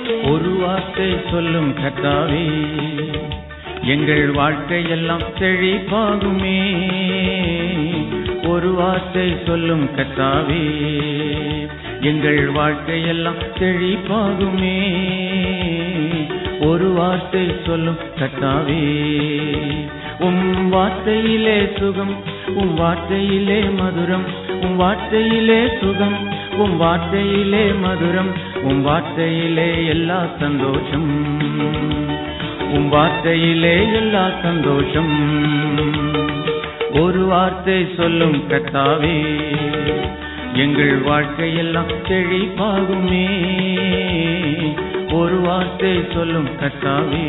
ஒரு வார்த்தை சொல்லும் கர்த்தாவே எங்கள் வாழ்க்கையெல்லாம் செழிப்பாகுமே ஒரு வார்த்தை சொல்லும் கர்த்தாவே எங்கள் வாழ்க்கையெல்லாம் செழிப்பாகுமே ஒரு வார்த்தை சொல்லும் கர்த்தாவே உம் வார்த்தையிலே சுகம் உம் வார்த்தையிலே மதுரம் உம் வார்த்தையிலே சுகம் உம் வார்த்தையிலே மதுரம் உம் வார்த்தையிலே எல்லா சந்தோஷம் உம் வார்த்தையிலே எல்லா சந்தோஷம் ஒரு வார்த்தை சொல்லும் கர்த்தாவே எங்கள் வாழ்க்கையெல்லாம் செழிப்பாகுமே ஒரு வார்த்தை சொல்லும் கர்த்தாவே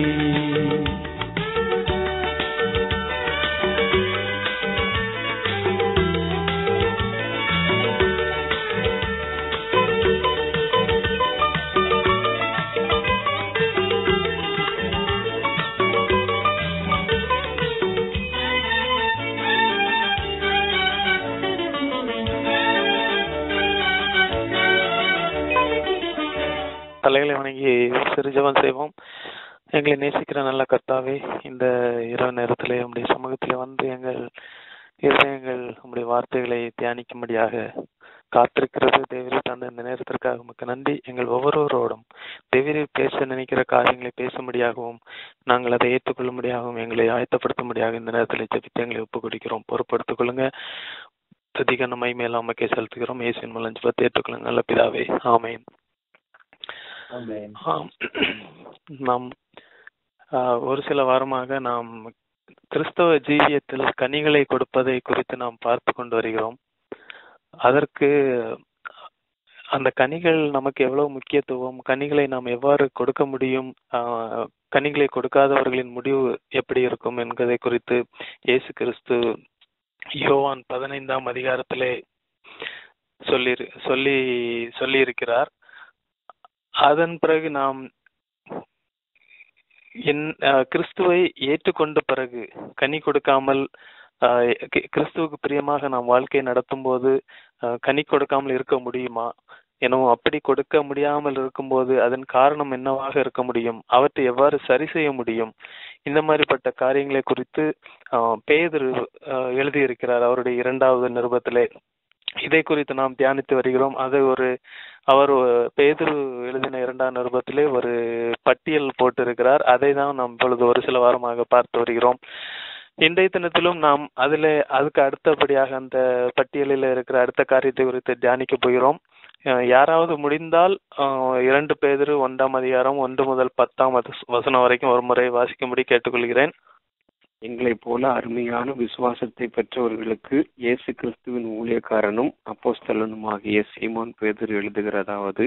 தலைகளை வணங்கி சிறு ஜெபம் செய்வோம் எங்களை நேசிக்கிற நல்ல கர்த்தாவே இந்த இரவு நேரத்திலே உம்முடைய சமூகத்திலே வந்து எங்கள் இருதயங்கள் உம்முடைய வார்த்தைகளை தியானிக்கும்படியாக காத்திருக்கிறது தேவரே தந்த இந்த நேரத்திற்காக உமக்கு நன்றி எங்கள் ஒவ்வொருவரோடும் தேவரே பேச நினைக்கிற காரியங்களை பேசும்படியாகவும் நாங்கள் அதை ஏற்றுக்கொள்ளும்படியாகவும் எங்களை ஆயத்தப்படுத்தும்படியாக இந்த நேரத்தில் ஜெபித்து எங்களை ஒப்பு கொடுக்கிறோம் பொறுப்படுத்திக் கொள்ளுங்க துதிகன மைமேல் அம்மக்கே செலுத்துகிறோம் இயேசுவின் மூலம் ஜெபத்தை ஏற்றுக்கொள்ளுங்க நல்ல பிதாவே ஆமென் ஆம். நாம் ஆ, ஒரு சில வாரமாக நாம் கிறிஸ்தவ ஜீவியத்தில் கனிகளை கொடுப்பதை குறித்து நாம் பார்த்து கொண்டு வருகிறோம் அதற்கு அந்த கனிகள் நமக்கு எவ்வளவு முக்கியத்துவம் கனிகளை நாம் எவ்வாறு கொடுக்க முடியும் ஆ, கனிகளை கொடுக்காதவர்களின் முடிவு எப்படி இருக்கும் என்பதை குறித்து இயேசு கிறிஸ்து யோவான் பதினைந்தாம் அதிகாரத்திலே சொல்லி சொல்லி சொல்லி இருக்கிறார் அதன் பிறகு நாம் என் அஹ், கிறிஸ்துவை ஏற்றுக்கொண்ட பிறகு கனி கொடுக்காமல் அஹ், கி- கிறிஸ்துவுக்கு பிரியமாக நாம் வாழ்க்கை நடத்தும் போது அஹ், கனி கொடுக்காமல் இருக்க முடியுமா எனவும் அப்படி கொடுக்க முடியாமல் இருக்கும்போது அதன் காரணம் என்னவாக இருக்க முடியும் அவற்றை எவ்வாறு சரி செய்ய முடியும் இந்த மாதிரிப்பட்ட காரியங்களை குறித்து அஹ், பேதுரு அஹ், எழுதியிருக்கிறார் அவருடைய இரண்டாவது நிருபத்திலே இதை குறித்து நாம் தியானித்து வருகிறோம் அது ஒரு அவர் ஒ- பேதுரு எழுதின இரண்டாம் நிருபத்திலே ஒரு பட்டியல் போட்டிருக்கிறார் அதை தான் நாம் இப்பொழுது ஒரு சில வாரமாக பார்த்து வருகிறோம் இன்றைய தினத்திலும் நாம் அதில் அதுக்கு அடுத்தபடியாக அந்த பட்டியலில் இருக்கிற அடுத்த காரியத்தை குறித்து தியானிக்க போகிறோம் அஹ் யாராவது முடிந்தால் அஹ், இரண்டு பேதிரு ஒன்றாம் அதிகாரம் ஒன்று முதல் பத்தாம் வச- வசனம் வரைக்கும் ஒரு முறை வாசிக்கும்படி கேட்டுக்கொள்கிறேன் எங்களைப் போல அருமையான விசுவாசத்தை பெற்றவர்களுக்கு இயேசு கிறிஸ்துவின் ஊழியக்காரனும் அப்போஸ்தலனுமாகிய சீமோன் பேதுரு எழுதுகிறதாவது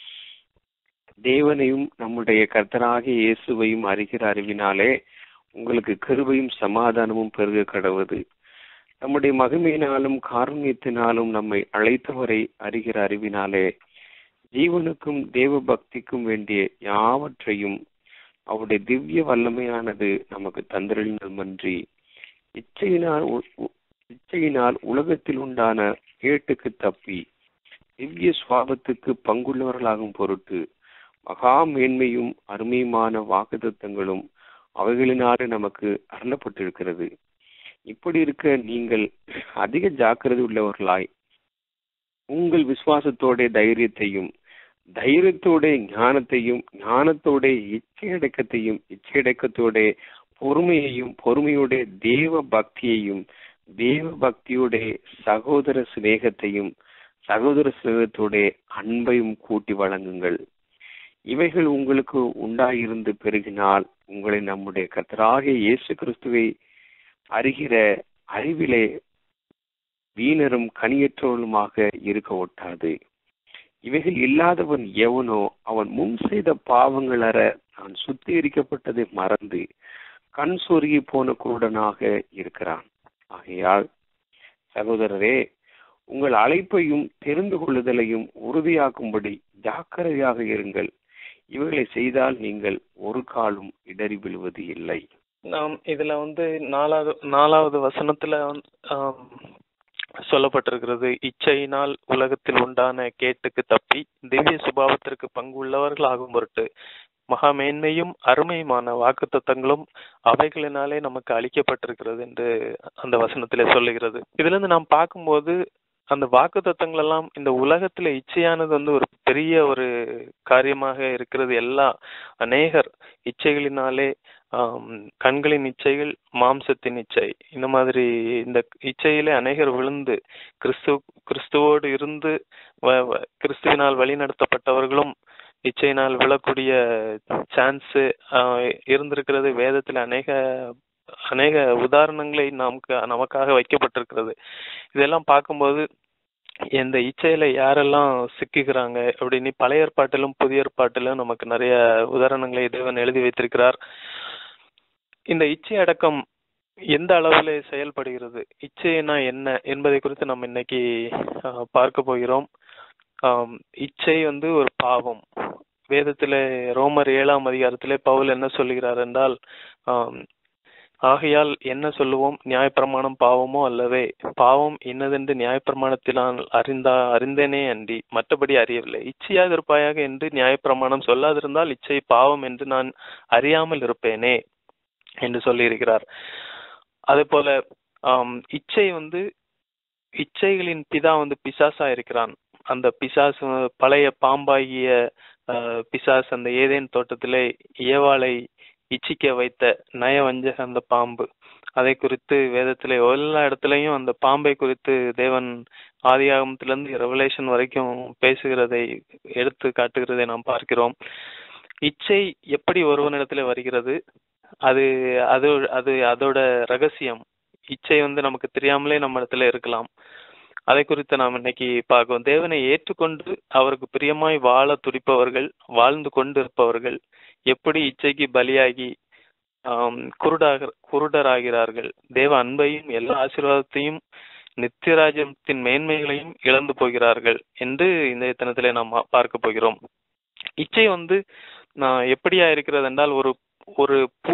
தேவனையும் நம்முடைய கர்த்தராகிய இயேசுவையும் அறிகிற அறிவினாலே உங்களுக்கு கிருபையும் சமாதானமும் பெருக கடவுது நம்முடைய மகிமையினாலும் காருண்யத்தினாலும் நம்மை அழைத்தவரை அறிகிற அறிவினாலே ஜீவனுக்கும் தேவ பக்திக்கும் வேண்டிய யாவற்றையும் அவருடைய திவ்ய வல்லமையானது நமக்கு தந்திருந்தமன்றி இச்சையினால் உ- உ- இச்சையினால் உலகத்தில் உண்டான கேட்டுக்கு தப்பி திவ்ய சுவாபத்துக்கு பங்குள்ளவர்களாகும் பொருட்டு மகா மேன்மையும் அருமையுமான வாக்குத்தத்தங்களும் அவைகளினாலே நமக்கு அருளப்பட்டிருக்கிறது இப்படி இருக்க நீங்கள் அதிக ஜாக்கிரதை உள்ளவர்களாய் உங்கள் விசுவாசத்தோட தைரியத்தையும் தைரியத்தோட ஞானத்தையும் ஞானத்தோட இச்சையடக்கத்தையும் இச்சையடக்கத்தோட பொறுமையையும் பொறுமையோட தேவ பக்தியையும் தேவ பக்தியோட சகோதர சிநேகத்தையும் சகோதர சிநேகத்தோட அன்பையும் கூட்டி வழங்குங்கள் இவைகள் உங்களுக்கு உண்டாயிருந்து பெருகினால் உங்களை நம்முடைய கர்த்தராகிய இயேசு கிறிஸ்துவை அறிகிற அறிவிலே வீணரும் கனியற்றவனுமாக இருக்க ஒட்டாது இவைகள் இல்லாதவன் எவனோ அவன் முன் செய்த பாவங்கள் அற நான் சுத்திகரிக்கப்பட்டதை மறந்து கண் சொருகி போன குருடனாக இருக்கிறான் ஆகையால் சகோதரரே உங்கள் அழைப்பையும் தெரிந்து கொள்ளுதலையும் உறுதியாக்கும்படி ஜாக்கிரதையாக இருங்கள் இவைகளை செய்தால் நீங்கள் ஒரு காலும் இடறி விழுவது இல்லை நாம் இதுல வந்து நாலாவது நாலாவது வசனத்துல வந்து, ஆம், சொல்லப்பட்டிருக்கிறது இச்சையினால் உலகத்தில் உண்டான கேட்டுக்கு தப்பி திவ்ய சுபாவத்திற்கு பங்குள்ளவர்கள் ஆகும் பொருட்டு மகா மேன்மையும் அருமையுமான வாக்கு தத்தங்களும் அவைகளினாலே நமக்கு அளிக்கப்பட்டிருக்கிறது என்று அந்த வசனத்திலே சொல்லுகிறது இதுல இருந்து நாம் பார்க்கும்போது அந்த வாக்கு தத்தங்கள் எல்லாம் இந்த உலகத்துல இச்சையானது வந்து ஒரு பெரிய ஒரு காரியமாக இருக்கிறது எல்லா அநேகர் இச்சைகளினாலே ஆம், கண்களின் இச்சைகள் மாம்சத்தின் இச்சை இந்த மாதிரி இந்த இச்சையிலே அநேகர் விழுந்து கிறிஸ்து கிறிஸ்துவோடு இருந்து வ- வ- கிறிஸ்துவினால் வழிநடத்தப்பட்டவர்களும் இச்சையினால் விழக்கூடிய சான்ஸ் இருந்திருக்கிறது வேதத்தில் அநேக அநேக உதாரணங்களை நமக்கு நமக்காக வைக்கப்பட்டிருக்கிறது இதெல்லாம் பார்க்கும்போது இந்த இச்சையில யாரெல்லாம் சிக்குகிறாங்க அப்படின்னு பழைய ஏற்பாட்டிலும் புதிய ஏற்பாட்டிலும் நமக்கு நிறைய உதாரணங்களை தேவன் எழுதி வைத்திருக்கிறார் இந்த இச்சை அடக்கம் எந்த அளவில் செயல்படுகிறது இச்சைனா என்ன என்பதை குறித்து நம்ம இன்னைக்கு ஆஹ், பார்க்க போகிறோம் ஆம், இச்சை வந்து ஒரு பாவம் வேதத்துல ரோமர் ஏழாம் அதிகாரத்திலே பவுல் என்ன சொல்லுகிறார் என்றால் ஆம், ஆகையால் என்ன சொல்லுவோம் நியாயப்பிரமாணம் பாவமோ அல்லவே பாவம் இன்னதென்று நியாயப்பிரமாணத்தினால் அறிந்தா அறிந்தேனே அன்றி மற்றபடி அறியவில்லை இச்சையாக இருப்பாயாக என்று நியாயப்பிரமாணம் சொல்லாதிருந்தால் இச்சை பாவம் என்று நான் அறியாமல் இருப்பேனே என்று சொல்லியிருக்கிறார் அதே போல ஆம், இச்சை வந்து இச்சைகளின் பிதா வந்து பிசாசா இருக்கிறான் அந்த பிசாசு பழைய பாம்பாகிய ஆஹ், பிசாசு அந்த ஏதேன் தோட்டத்திலே ஏவாளை இச்சிக்க வைத்த நயவஞ்சக அந்த பாம்பு அதை குறித்து வேதத்திலே எல்லா இடத்துலயும் அந்த பாம்பை குறித்து தேவன் ஆதியாகமத்திலிருந்து ரெவலேஷன் வரைக்கும் பேசுகிறதை எடுத்து காட்டுகிறதை நாம் பார்க்கிறோம் இச்சை எப்படி ஒருவனிடத்துல வருகிறது அது அது அது அதோட ரகசியம் இச்சை வந்து நமக்கு தெரியாமலே நம்ம இடத்துல இருக்கலாம் அதை குறித்து நாம் இன்னைக்கு பார்க்கிறோம் தேவனை ஏற்றுக்கொண்டு அவருக்கு பிரியமாய் வாழ துடிப்பவர்கள் வாழ்ந்து கொண்டு இருப்பவர்கள் எப்படி இச்சைக்கு பலியாகி ஆம், குருடாக குருடராகிறார்கள் தேவ அன்பையும் எல்லா ஆசீர்வாதத்தையும் நித்தியராஜ்யத்தின் மேன்மைகளையும் இழந்து போகிறார்கள் என்று இந்த தினத்திலே நாம் பார்க்க போகிறோம் இச்சை வந்து நான் எப்படியா இருக்கிறது என்றால் ஒரு ஒரு பூ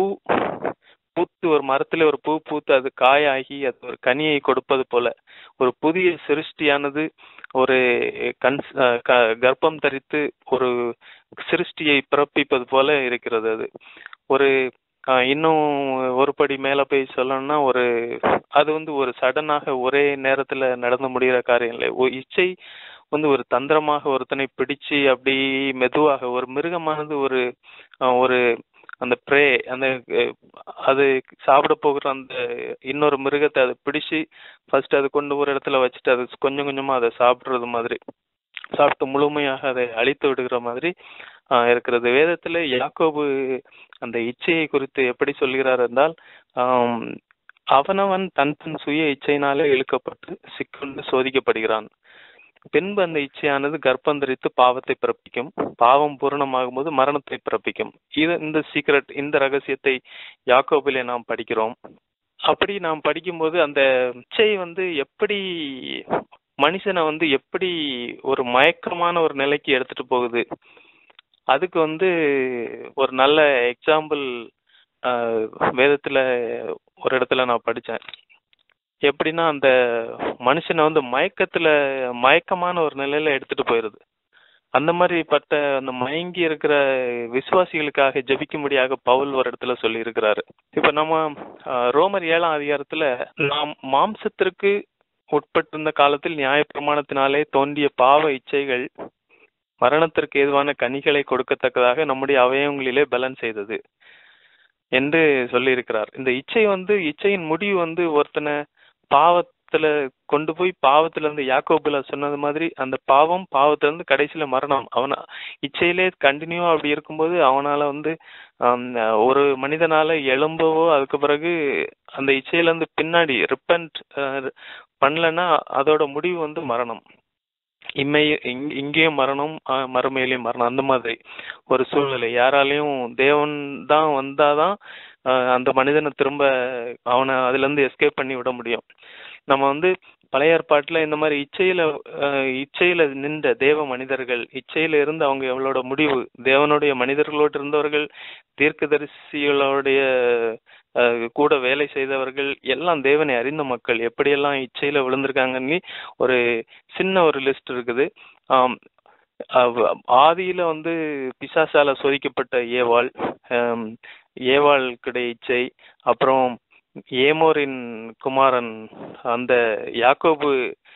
பூத்து ஒரு மரத்துல ஒரு பூ பூத்து அது காயாகி அது ஒரு கனியை கொடுப்பது போல ஒரு புதிய சிருஷ்டியானது ஒரு கண் அஹ் க- கர்ப்பம் தரித்து ஒரு சிருஷ்டியை பிறப்பிப்பது போல இருக்கிறது அது ஒரு ஆஹ் இன்னும் ஒரு படி மேல போய் சொல்லணும்னா ஒரு அது வந்து ஒரு சடனாக ஒரே நேரத்துல நடந்து முடிகிற காரியம் இல்லை ஒ- இச்சை வந்து ஒரு தந்திரமாக ஒருத்தனை பிடிச்சு அப்படி மெதுவாக ஒரு மிருகமானது ஒரு ஆஹ் ஒரு அந்த ப்ரே அந்த அஹ், அது சாப்பிட போகிற அந்த இன்னொரு மிருகத்தை அதை பிடிச்சு ஃபர்ஸ்ட் அது கொண்டு ஒரு இடத்துல வச்சுட்டு அது கொஞ்சம் கொஞ்சமா அதை சாப்பிடுறது மாதிரி சாப்பிட்டு முழுமையாக அதை அழித்து விடுகிற மாதிரி ஆஹ், இருக்கிறது வேதத்துல யாக்கோபு அந்த இச்சையை குறித்து எப்படி சொல்கிறார் என்றால் ஆம், அவனவன் தன் தன் சுய இச்சையினாலே இழுக்கப்பட்டு சிக்கொண்டு சோதிக்கப்படுகிறான் பின்பு அந்த இச்சையானது கர்ப்பம் தரித்து பாவத்தை பிறப்பிக்கும் பாவம் பூரணமாகும் போது மரணத்தை பிறப்பிக்கும் இது இந்த சீக்ரெட் இந்த ரகசியத்தை யாக்கோபிலே நாம் படிக்கிறோம் அப்படி நாம் படிக்கும்போது அந்த இச்சை வந்து எப்படி மனுஷனை வந்து எப்படி ஒரு மயக்கமான ஒரு நிலைக்கு எடுத்துட்டு போகுது அதுக்கு வந்து ஒரு நல்ல எக்ஸாம்பிள் வேதத்துல ஒரு இடத்துல நான் படிச்சேன் எப்படின்னா அந்த மனுஷனை வந்து மயக்கத்துல மயக்கமான ஒரு நிலையில எடுத்துட்டு போயிருது அந்த மாதிரி பட்ட அந்த மயங்கி இருக்கிற விசுவாசிகளுக்காக ஜெபிக்கும்படியாக பவுல் ஒரு இடத்துல சொல்லி இருக்கிறாரு இப்ப நம்ம ஆஹ், ரோமர் ஏழாம் அதிகாரத்துல நாம் மாம்சத்திற்கு உட்பட்டிருந்த காலத்தில் நியாயப்பிரமாணத்தினாலே தோன்றிய பாவ இச்சைகள் மரணத்திற்கு ஏதுவான கனிகளை கொடுக்கத்தக்கதாக நம்முடைய அவயவங்களிலே பலன் செய்தது என்று சொல்லியிருக்கிறார் இந்த இச்சை வந்து இச்சையின் முடிவு வந்து ஒருத்தனை பாவத்துல கொண்டு போய் பாவத்துல இருந்து யாக்கோபுல சொன்னது மாதிரி அந்த பாவம் பாவத்துல இருந்து கடைசியில மரணம் அவன இச்சையிலே கண்டினியூவா அப்படி இருக்கும்போது அவனால வந்து ஆம், ஒரு மனிதனால எழும்பவோ அதுக்கு பிறகு அந்த இச்சையில இருந்து பின்னாடி ரிப்பன்ட் பண்ணலன்னா அதோட முடிவு வந்து மரணம் இம்மை இங்- இங்கேயும் மரணம் ஆஹ், மறுமையிலையும் மரணம் அந்த மாதிரி ஒரு சூழ்நிலை யாராலையும் தேவன் தான் வந்தாதான் ஆஹ், அந்த மனிதனை திரும்ப அவனை அதுல இருந்து எஸ்கேப் பண்ணி விட முடியும் நம்ம வந்து பழைய ஏற்பாட்டுல இந்த மாதிரி இச்சையில அஹ், இச்சையில நின்ற தேவ மனிதர்கள் இச்சையில இருந்து அவங்க எவ்வளோட முடிவு தேவனுடைய மனிதர்களோடு இருந்தவர்கள் தீர்க்கதரிசிகளுடைய அஹ், கூட வேலை செய்தவர்கள் எல்லாம் தேவனை அறிந்த மக்கள் எப்படியெல்லாம் இச்சையில விழுந்திருக்காங்கன்னு ஒரு சின்ன ஒரு லிஸ்ட் இருக்குது ஆம், அவ்- ஆதியில வந்து பிசாசால சோதிக்கப்பட்ட ஏவாள் ஆம், ஏவாள் கிடை இச்சை அப்புறம் ஏமோரின் குமாரன் அந்த யாக்கோபு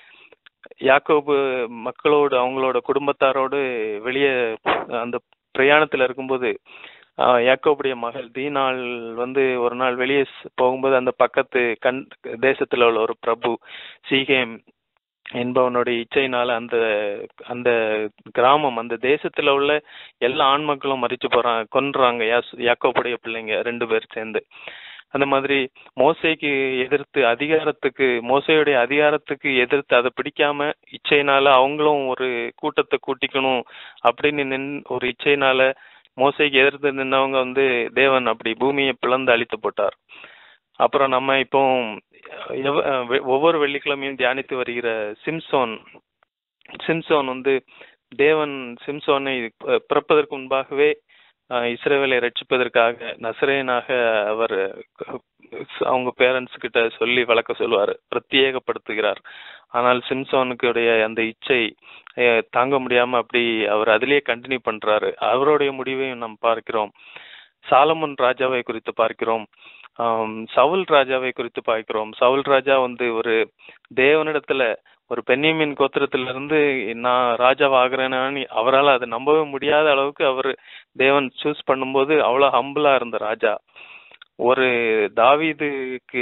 யாக்கோபு மக்களோடு அவங்களோட குடும்பத்தாரோடு வெளியே அந்த பிரயாணத்துல இருக்கும்போது ஆஹ், யாக்கோபுடைய மகள் தீனாள் வந்து ஒரு நாள் வெளியே ஸ்- போகும்போது அந்த பக்கத்து கண் தேசத்துல உள்ள ஒரு பிரபு சீகேம் என்பவனுடைய இச்சையினால அந்த அந்த கிராமம் அந்த தேசத்துல உள்ள எல்லா ஆண் மக்களும் மறிச்சு போறாங்க கொன்றாங்க யாஸ் யாக்கோபுடைய பிள்ளைங்க ரெண்டு பேர் சேர்ந்து அந்த மாதிரி மோசைக்கு எதிர்த்து அதிகாரத்துக்கு மோசையுடைய அதிகாரத்துக்கு எதிர்த்து அதை பிடிக்காம இச்சையினால அவங்களும் ஒரு கூட்டத்தை கூட்டிக்கணும் அப்படின்னு நின் ஒரு இச்சையினால மோசைக்கு எதிர்த்து நின்னவங்க வந்து தேவன் அப்படி பூமியை பிளந்து அழித்து போட்டார் அப்புறம் நம்ம இப்போ எவ- வெ- ஒவ்வொரு வெள்ளிக்கிழமையும் தியானித்து வருகிற சிம்சோன் சிம்சோன் வந்து தேவன் சிம்சோனை அஹ், பிறப்பதற்கு முன்பாகவே அஹ், இஸ்ரவேலை ரட்சிப்பதற்காக நசரேனாக அவர் அஹ், அவங்க பேரண்ட்ஸ் கிட்ட சொல்லி வளர்க்க சொல்லுவார் பிரத்யேகப்படுத்துகிறார் ஆனால் சிம்சோனுக்குடைய அந்த இச்சை அஹ், தாங்க முடியாம அப்படி அவர் அதிலேயே கண்டினியூ பண்றாரு அவருடைய முடிவையும் நாம் பார்க்கிறோம் சாலமன் ராஜாவை குறித்து பார்க்கிறோம் ஆம், சவுல் ராஜாவை குறித்து பார்க்கிறோம் சவுல் ராஜா வந்து ஒரு தேவனிடத்துல ஒரு பென்னியமின் கோத்திரத்திலிருந்து நான் ராஜாவாகிறேன்னு அவரால் அதை நம்பவே முடியாத அளவுக்கு அவர் தேவன் சூஸ் பண்ணும்போது அவ்வளோ ஹம்பிளா இருந்த ராஜா ஒரு தாவீதுக்கு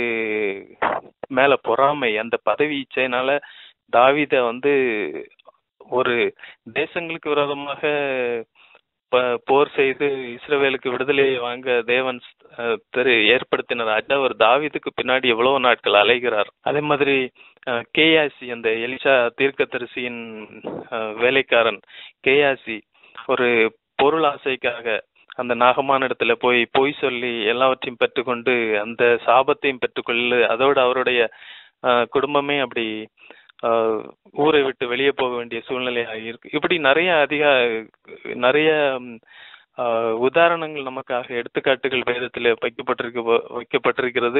மேல பொறாமை அந்த பதவி இச்சையினால தாவீத வந்து ஒரு தேசங்களுக்கு விரோதமாக ப- போர் செய்து இஸ்ரவேலுக்கு விடுதலையை வாங்க தேவன் அஹ், திரு ஏற்படுத்தின ராஜா ஒரு தாவீதுக்கு பின்னாடி எவ்வளவு நாட்கள் அலைகிறார் அதே மாதிரி அஹ், கேயாசி அந்த எலிசா தீர்க்கதரிசியின் அஹ், வேலைக்காரன் கேயாசி ஒரு பொருள் ஆசைக்காக அந்த நாகமான இடத்துல போய் பொய் சொல்லி எல்லாவற்றையும் பெற்றுக்கொண்டு அந்த சாபத்தையும் பெற்றுக்கொள்ளு அதோடு அவருடைய அஹ், குடும்பமே அப்படி அஹ், ஊரை விட்டு வெளியே போக வேண்டிய சூழ்நிலையாக இருக்கு இப்படி நிறைய அதிக நிறைய ம், அஹ், உதாரணங்கள் நமக்காக எடுத்துக்காட்டுகள் வேதத்தில் வைக்கப்பட்டிருக்க வைக்கப்பட்டிருக்கிறது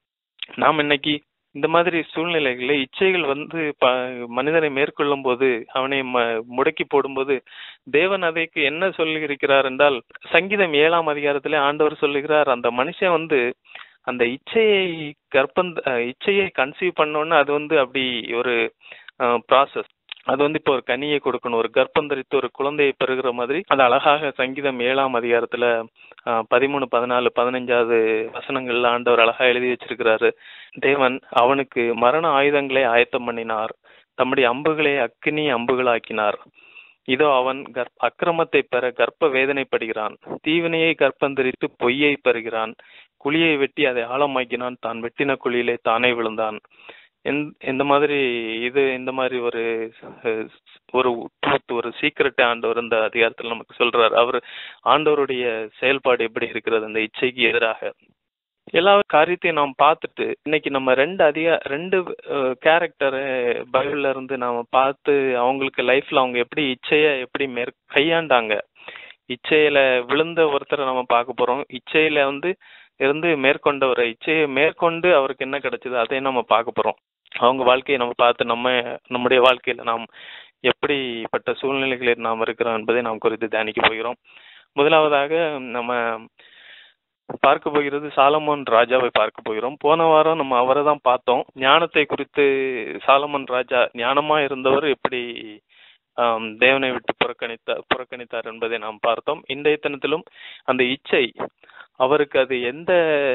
நாம் இன்னைக்கு இந்த மாதிரி சூழ்நிலைகளில் இச்சைகள் வந்து ப மனிதனை மேற்கொள்ளும் போது அவனை ம முடக்கி போடும்போது தேவன் அதைக்கு என்ன சொல்லியிருக்கிறார் என்றால் சங்கீதம் ஏழாம் அதிகாரத்திலே ஆண்டவர் சொல்லுகிறார் அந்த மனுஷன் வந்து அந்த இச்சையை கற்பந்த அஹ் இச்சையை கன்சீவ் பண்ணோன்னு அது வந்து அப்படி ஒரு ப்ராசஸ் அது வந்து இப்போ ஒரு கனியை கொடுக்கணும் ஒரு கர்ப்பந்தரித்து ஒரு குழந்தையை பெறுகிற மாதிரி அது அழகாக சங்கீதம் ஏழாம் அதிகாரத்துல அஹ், பதிமூணு பதினாலு பதினஞ்சாவது வசனங்கள்ல ஆண்டவர் அழகா எழுதி வச்சிருக்கிறாரு தேவன் அவனுக்கு மரண ஆயுதங்களை ஆயத்தம் பண்ணினார் தம்முடைய அம்புகளை அக்கினி அம்புகளாக்கினார் இதோ அவன் கர்ப் அக்கிரமத்தை பெற கர்ப்ப வேதனைப்படுகிறான் தீவினையை கர்ப்பந்தரித்து பொய்யை பெறுகிறான் குழியை வெட்டி அதை ஆழமாக்கினான் தான் வெட்டின குழியிலே தானே விழுந்தான் இந்த- இந்த மாதிரி இது இந்த மாதிரி ஒரு அஹ், ஒரு truth, ஒரு சீக்கிரட்டை ஆண்டவர் இந்த அதிகாரத்தில் நமக்கு சொல்றார் அவர் ஆண்டவருடைய செயல்பாடு எப்படி இருக்கிறது அந்த இச்சைக்கு எதிராக எல்லா காரியத்தையும் நாம் பார்த்துட்டு இன்னைக்கு நம்ம ரெண்டு அதிக ரெண்டு கேரக்டரை பைபிள்ல இருந்து நாம பார்த்து அவங்களுக்கு லைஃப்ல அவங்க எப்படி இச்சைய எப்படி மேற் கையாண்டாங்க இச்சையில விழுந்த ஒருத்தரை நம்ம பார்க்க போறோம் இச்சையில வந்து இருந்து மேற்கொண்டவரை இச்சையை மேற்கொண்டு அவருக்கு என்ன கிடைச்சது அதையும் நம்ம பார்க்க போறோம் அவங்க வாழ்க்கையை நம்ம பார்த்து நம்ம நம்முடைய வாழ்க்கையில நாம் எப்படிப்பட்ட சூழ்நிலைகளில் நாம் இருக்கிறோம் என்பதை நாம் குறித்து தியானிக்க போகிறோம் முதலாவதாக நம்ம பார்க்க போகிறது சாலமோன் ராஜாவை பார்க்க போகிறோம் போன வாரம் நம்ம அவரை தான் பார்த்தோம் ஞானத்தை குறித்து சாலமன் ராஜா ஞானமா இருந்தவர் எப்படி ஆம், தேவனை விட்டு புறக்கணித்தார் புறக்கணித்தார் என்பதை நாம் பார்த்தோம் இன்றைய தினத்திலும் அந்த இச்சை அவருக்கு அது எந்த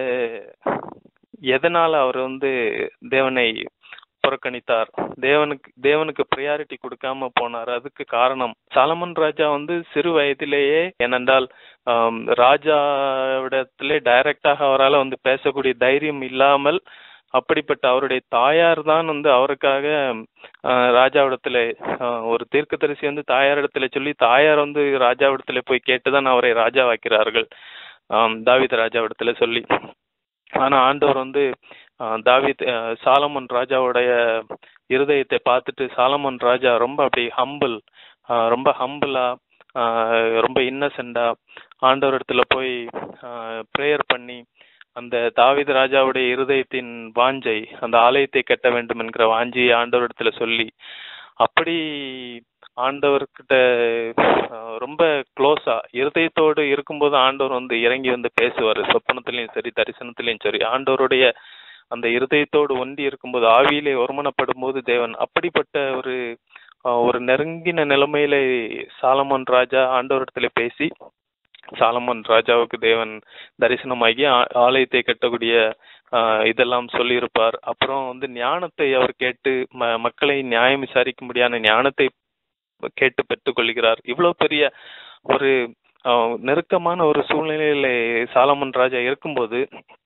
எதனால அவர் வந்து தேவனை புறக்கணித்தார் தேவனுக்கு தேவனுக்கு ப்ரியாரிட்டி கொடுக்காம போனார் அதுக்கு காரணம் சாலமன் ராஜா வந்து சிறு வயதிலேயே ஏனென்றால் ஆம், ராஜாவிடத்திலே டைரக்டாக அவரால் வந்து பேசக்கூடிய தைரியம் இல்லாமல் அப்படிப்பட்ட அவருடைய தாயார் தான் வந்து அவருக்காக ஆஹ், ராஜாவிடத்துல ஆஹ், ஒரு தீர்க்கதரிசி வந்து தாயாரிடத்துல சொல்லி தாயார் வந்து ராஜாவிடத்துல போய் கேட்டுதான் அவரை ராஜாவாக்கிறார்கள் ஆம், தாவீது ராஜாவிடத்துல சொல்லி ஆனா ஆண்டவர் வந்து ஆஹ் தாவீத் ஆஹ் சாலமன் ராஜாவுடைய இருதயத்தை பார்த்துட்டு சாலமன் ராஜா ரொம்ப அப்படி ஹம்பிள் ரொம்ப ஹம்பிளா ரொம்ப இன்னசென்டா ஆண்டவர் இடத்துல போய் ப்ரேயர் பண்ணி அந்த தாவீது ராஜாவுடைய இருதயத்தின் வாஞ்சை அந்த ஆலயத்தை கட்ட வேண்டும் என்கிற வாஞ்சியை ஆண்டவர் இடத்துல சொல்லி அப்படி ஆண்டவர்கிட்ட ஆஹ், ரொம்ப க்ளோஸா இருதயத்தோடு இருக்கும்போது ஆண்டவர் வந்து இறங்கி வந்து பேசுவார் சொப்பனத்திலையும் சரி தரிசனத்திலையும் சரி ஆண்டவருடைய அந்த இருதயத்தோடு ஒன்றி இருக்கும்போது ஆவியிலே ஒருமனப்படும் போது தேவன் அப்படிப்பட்ட ஒரு ஆஹ், ஒரு நெருங்கின நிலைமையில சாலமன் ராஜா ஆண்டவரிடத்துல பேசி சாலமன் ராஜாவுக்கு தேவன் தரிசனமாகி ஆ- ஆலயத்தை கட்டக்கூடிய ஆஹ், இதெல்லாம் சொல்லியிருப்பார் அப்புறம் வந்து ஞானத்தை அவர் கேட்டு ம மக்களை நியாயம் விசாரிக்கும்படியான ஞானத்தை கேட்டு பெற்றுக்கொள்கிறார் இவ்வளவு பெரிய ஒரு ஆஹ், நெருக்கமான ஒரு சூழ்நிலையில சாலமன் ராஜா இருக்கும்போது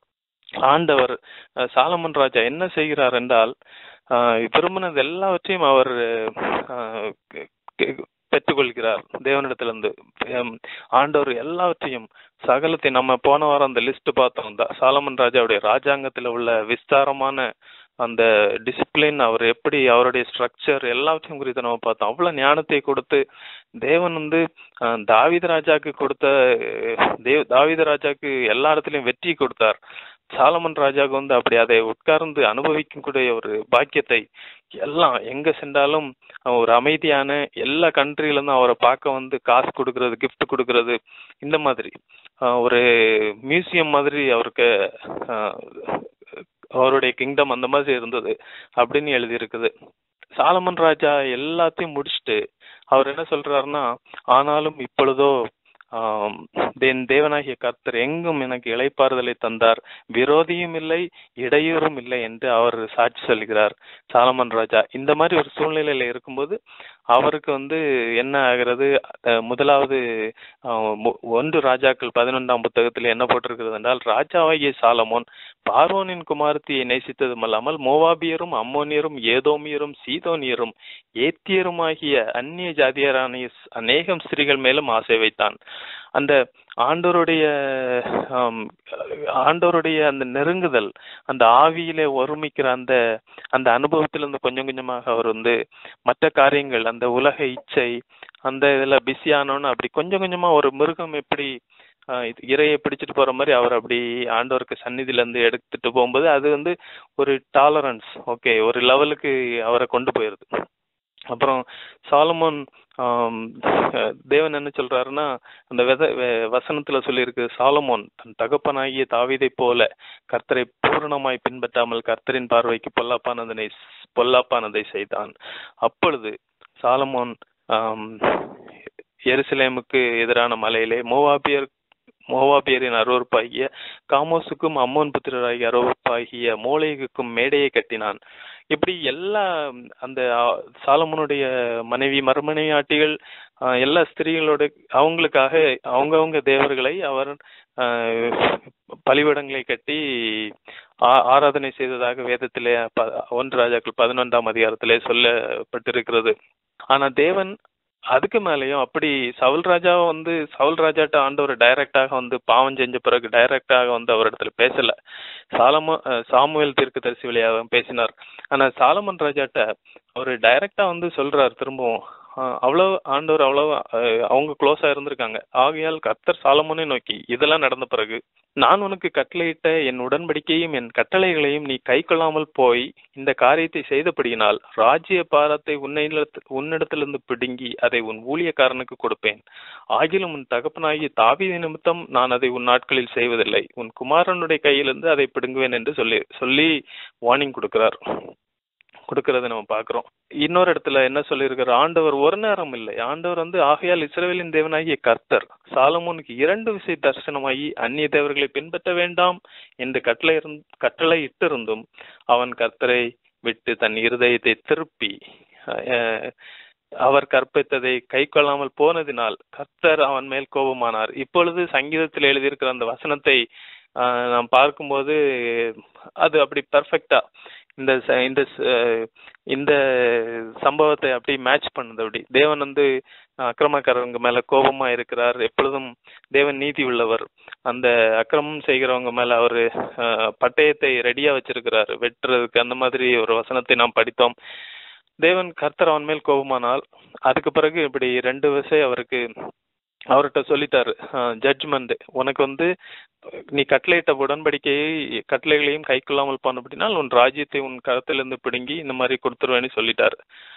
ஆண்டவர் அஹ், சாலமன் ராஜா என்ன செய்கிறார் என்றால் ஆஹ், விரும்பினது எல்லாவற்றையும் அவர் ஆஹ், கே- கே- பெற்றுக்கொள்கிறார் தேவனிடத்திலிருந்து ஹம், ஆண்டவர் எல்லாவற்றையும் சகலத்தை நம்ம போன வாரம் அந்த லிஸ்ட் பார்த்தோம் த- சாலமன் ராஜாவுடைய ராஜாங்கத்துல உள்ள விஸ்தாரமான அந்த டிசிப்ளின் அவர் எப்படி அவருடைய ஸ்ட்ரக்சர் எல்லாவற்றையும் குறித்து நம்ம பார்த்தோம் அவ்வளவு ஞானத்தை கொடுத்து தேவன் வந்து அஹ், தாவீது ராஜாக்கு கொடுத்த அஹ், தேவ் தாவீது ராஜாக்கு எல்லா இடத்துலயும் வெற்றி கொடுத்தார் சாலமன் ராஜாவுக்கு வந்து அப்படி அதை உட்கார்ந்து அனுபவிக்கக்கூடிய ஒரு பாக்கியத்தை எல்லாம் எங்க சென்றாலும் அஹ், ஒரு அமைதியான எல்லா கண்ட்ரில இருந்தும் அவரை பார்க்க வந்து காசு கொடுக்கறது gift கொடுக்கறது இந்த மாதிரி அஹ், ஒரு மியூசியம் மாதிரி அவருக்கு அஹ், அவருடைய கிங்டம் அந்த மாதிரி இருந்தது அப்படின்னு எழுதியிருக்குது சாலமன் ராஜா எல்லாத்தையும் முடிச்சுட்டு அவர் என்ன சொல்றாருன்னா ஆனாலும் இப்பொழுதோ ஆம், என் தேவனாகிய கர்த்தர் எங்கும் எனக்கு இளைப்பாறுதலை தந்தார் விரோதியும் இல்லை இடையூறும் இல்லை என்று அவர் சாட்சி சொல்கிறார் சாலமன் ராஜா இந்த மாதிரி ஒரு சூழ்நிலையில இருக்கும்போது அவருக்கு வந்து என்ன ஆகிறது அஹ், முதலாவது அஹ், மு- ஒன்று ராஜாக்கள் பதினொன்றாம் புத்தகத்தில் என்ன போட்டிருக்கிறது என்றால் ராஜாவாகிய சாலமோன் பார்வோனின் குமாரத்தியை நேசித்ததும் அல்லாமல் மோவாபியரும் அம்மோனியரும் ஏதோமியரும் சீதோனியரும் ஏத்தியருமாகிய அந்நிய ஜாதியரான ஸ்- அநேகம் ஸ்திரீகள் மேலும் ஆசை வைத்தான் அந்த ஆண்டவருடைய ஆம், ஆண்டவருடைய அந்த நெருங்குதல் அந்த ஆவியிலே ஒருமிக்கிற அந்த அந்த அனுபவத்திலிருந்து கொஞ்சம் கொஞ்சமாக அவர் வந்து மற்ற காரியங்கள் அந்த உலக இச்சை அந்த இதுல பிஸி ஆனோன்னு அப்படி கொஞ்சம் கொஞ்சமா ஒரு மிருகம் எப்படி ஆஹ் இது இரையை பிடிச்சிட்டு போற மாதிரி அவர் அப்படி ஆண்டவருக்கு சந்நிதியில இருந்து எடுத்துட்டு போகும்போது அது வந்து ஒரு டாலரன்ஸ் ஓகே ஒரு லெவலுக்கு அவரை கொண்டு போயிருது அப்புறம் சாலமோன் ஆம், அஹ் தேவன் என்ன சொல்றாருன்னா அந்த வெத வெ- வசனத்துல சொல்லியிருக்கு சாலமோன் தன் தகப்பனாகிய தாவீதை போல கர்த்தரை பூரணமாய் பின்பற்றாமல் கர்த்தரின் பார்வைக்கு பொல்லாப்பானதனை பொல்லாப்பானதை செய்தான் அப்பொழுது சாலமோன் ஆம், எருசலேமுக்கு எதிரான மலையிலே மோவாபியர் மோவாபியரின் அருவருப்பாகிய காமோசுக்கும் அம்மோன் புத்திரராகிய அருவருப்பாகிய மோளேகுக்கும் மேடையை கட்டினான் இப்படி எல்லா அந்த ஆ, சாலமோனுடைய மனைவி மறுமனையாட்டிகள் ஆ, எல்லா ஸ்திரீகளோட அவங்களுக்காக அவங்கவங்க தேவர்களை அவர் ஆ, பலிபீடங்களை கட்டி ஆ- ஆராதனை செய்ததாக வேதத்திலே ப- ஒன்று ராஜாக்கள் பதினொன்றாம் அதிகாரத்திலே சொல்லப்பட்டிருக்கிறது ஆனா தேவன் அதுக்கு மேலயும் அப்படி சவுல் ராஜா வந்து சவுல் ராஜாட்ட ஆண்டவர் டைரக்டாக வந்து பாவம் செஞ்ச பிறகு டைரக்டாக வந்து அவரிடத்துல பேசல சாலமோ அஹ் சாமுவேல் தீர்க்கதரிசி வழியாக பேசினார் ஆனா சாலமன் ராஜாட்ட அவர் டைரக்டா வந்து சொல்றார் திரும்பவும் ஆஹ் அவ்வளவு ஆண்டவர் அவ்வளவு அஹ் அவங்க க்ளோஸா இருந்திருக்காங்க ஆகையால் கர்த்தர் சாலமோனை நோக்கி இதெல்லாம் நடந்த பிறகு நான் உனக்கு கட்டளையிட்ட என் உடன்படிக்கையும் என் கட்டளைகளையும் நீ கை கொள்ளாமல் போய் இந்த காரியத்தை செய்தபடியினால் ராஜ்ய பாரத்தை உன்னிடத்து- உன்னிடத்திலிருந்து பிடுங்கி அதை உன் ஊழியக்காரனுக்கு கொடுப்பேன் ஆகிலும் உன் தகப்பனாகிய தாவீது நிமித்தம் நான் அதை உன் நாட்களில் செய்வதில்லை உன் குமாரனுடைய கையிலிருந்து அதை பிடுங்குவேன் என்று சொல்லி சொல்லி வார்னிங் கொடுக்கிறார் கொடுக்கறதை நம்ம பார்க்கிறோம் இன்னொரு இடத்துல என்ன சொல்லியிருக்கிற ஆண்டவர் ஒரு நேரம் இல்லை ஆண்டவர் வந்து ஆகையால் இஸ்ரவேலின் தேவனாகிய கர்த்தர் சாலமோனுக்கு இரண்டு விசை தரிசனமாகி அந்நிய தேவர்களை பின்பற்ற வேண்டாம் என்று கட்டளை இருந்- கட்டளை இட்டிருந்தும் அவன் கர்த்தரை விட்டு தன் இருதயத்தை திருப்பி அஹ், அவர் கற்பித்ததை கை கொள்ளாமல் போனதினால் கர்த்தர் அவன் மேல் கோபமானார் இப்பொழுது சங்கீதத்தில் எழுதியிருக்கிற அந்த வசனத்தை ஆஹ், நாம் பார்க்கும்போது அது அப்படி பர்ஃபெக்டா இந்த ச- இந்த ச- இந்த சம்பவத்தை அப்படி மேட்ச் பண்ணுது அப்படி தேவன் வந்து அக்கிரமக்காரங்க மேல கோபமா இருக்கிறார் எப்பொழுதும் தேவன் நீதி உள்ளவர் அந்த அக்கிரமம் செய்கிறவங்க மேல அவரு அஹ், பட்டயத்தை ரெடியா வச்சிருக்கிறார் வெட்டுறதுக்கு அந்த மாதிரி ஒரு வசனத்தை நாம் படித்தோம் தேவன் கர்த்தர் அவன் மேல் கோபமானால் அதுக்கு பிறகு இப்படி ரெண்டு விஷயம் அவருக்கு அவர்கிட்ட சொல்லிட்டாரு ஜட்ஜ்மெண்ட் உனக்கு வந்து நீ கட்டளையிட்ட உடன்படிக்கையை கட்டளைகளையும் கை கொள்ளாமல் போன அப்படின்னால் உன் ராஜ்யத்தை உன் கரத்திலிருந்து பிடுங்கி இந்த மாதிரி கொடுத்துருவேன்னு சொல்லிட்டாரு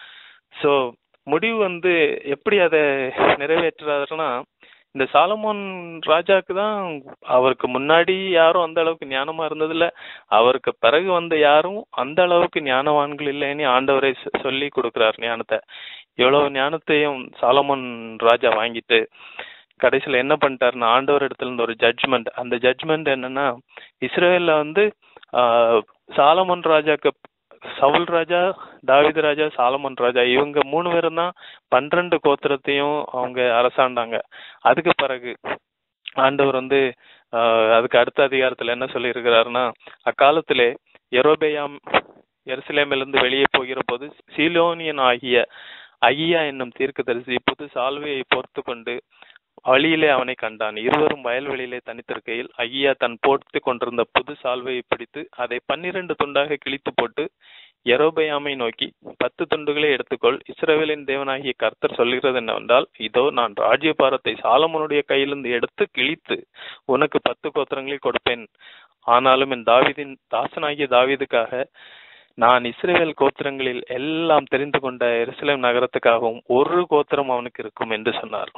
ஸோ முடிவு வந்து எப்படி அதை நிறைவேற்றுறாருன்னா இந்த சாலமோன் ராஜாக்கு தான் அவருக்கு முன்னாடி யாரும் அந்த அளவுக்கு ஞானமா இருந்ததில்ல அவருக்கு பிறகு வந்த யாரும் அந்த அளவுக்கு ஞானவான்கள் இல்லைன்னு ஆண்டவரை சொ- சொல்லி கொடுக்கிறார் ஞானத்தை எவ்வளவு ஞானத்தையும் சாலமோன் ராஜா வாங்கிட்டு கடைசியில என்ன பண்ணிட்டாருன்னா ஆண்டவர் இடத்துல இருந்து ஒரு ஜட்ஜ்மெண்ட் அந்த ஜட்ஜ்மெண்ட் என்னன்னா இஸ்ரேல்ல வந்து ஆஹ், சாலமோன் ராஜாக்கு சவுல் ராஜா தாவீது ராஜா சாலமோன் ராஜா இவங்க மூணு பேரும் தான் பன்னிரண்டு கோத்திரத்தையும் அவங்க அரசாண்டாங்க அதுக்கு பிறகு ஆண்டவர் வந்து ஆஹ், அதுக்கு அடுத்த அதிகாரத்துல என்ன சொல்லி இருக்கிறாருன்னா அக்காலத்திலே எரோபெயாம் எருசலேமிலிருந்து வெளியே போகிற போது சீலோனியன் ஆகிய அகியா என்னும் தீர்க்கதரிசி புது சால்வையை பொறுத்து கொண்டு வழியிலே அவனை கண்டான் இருவரும் வயல்வெளியிலே தனித்திருக்கையில் அகியா தன் போட்டு கொண்டிருந்த புது சால்வையை பிடித்து அதை பன்னிரண்டு துண்டாக கிழித்து போட்டு எரோபயாமை நோக்கி பத்து துண்டுகளை எடுத்துக்கொள் இஸ்ரவேலின் தேவனாகிய கர்த்தர் சொல்கிறது என்னவென்றால் இதோ நான் ராஜ்யபாரத்தை சாலமோனுடைய கையிலிருந்து எடுத்து கிழித்து உனக்கு பத்து கோத்திரங்களை கொடுப்பேன் ஆனாலும் என் தாவீதின் தாசனாகிய தாவீதுக்காக நான் இஸ்ரேல் கோத்திரங்களில் எல்லாம் தெரிந்து கொண்ட எருசலேம் நகரத்துக்காகவும் ஒரு கோத்திரம் அவனுக்கு இருக்கும் என்று சொன்னார்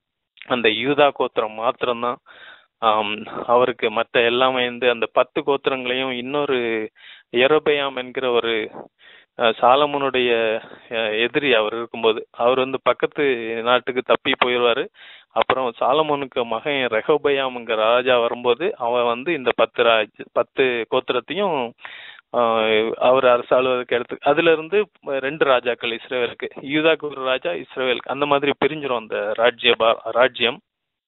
அந்த யூதா கோத்திரம் மாத்திரம்தான் ஆம், அவருக்கு மற்ற எல்லாமே வந்து அந்த பத்து கோத்திரங்களையும் இன்னொரு எரோபயாம் என்கிற ஒரு அஹ், சாலமோனுடைய அஹ், எதிரி அவர் இருக்கும்போது அவர் வந்து பக்கத்து நாட்டுக்கு தப்பி போயிடுவாரு அப்புறம் சாலமோனுக்கு மகன் ரெகோபயாம்ங்கிற ராஜா வரும்போது அவன் வந்து இந்த பத்து ராஜ் பத்து கோத்திரத்தையும் ஆஹ், அவர் அரசாளுவதற்கு எடுத்து அதுல இருந்து ரெண்டு ராஜாக்கள் இஸ்ரேலுக்கு யூதாக்கு ஒரு ராஜா இஸ்ரேலுக்கு அந்த மாதிரி பிரிஞ்சிரும் அந்த ராஜ்ய பா- ராஜ்யம்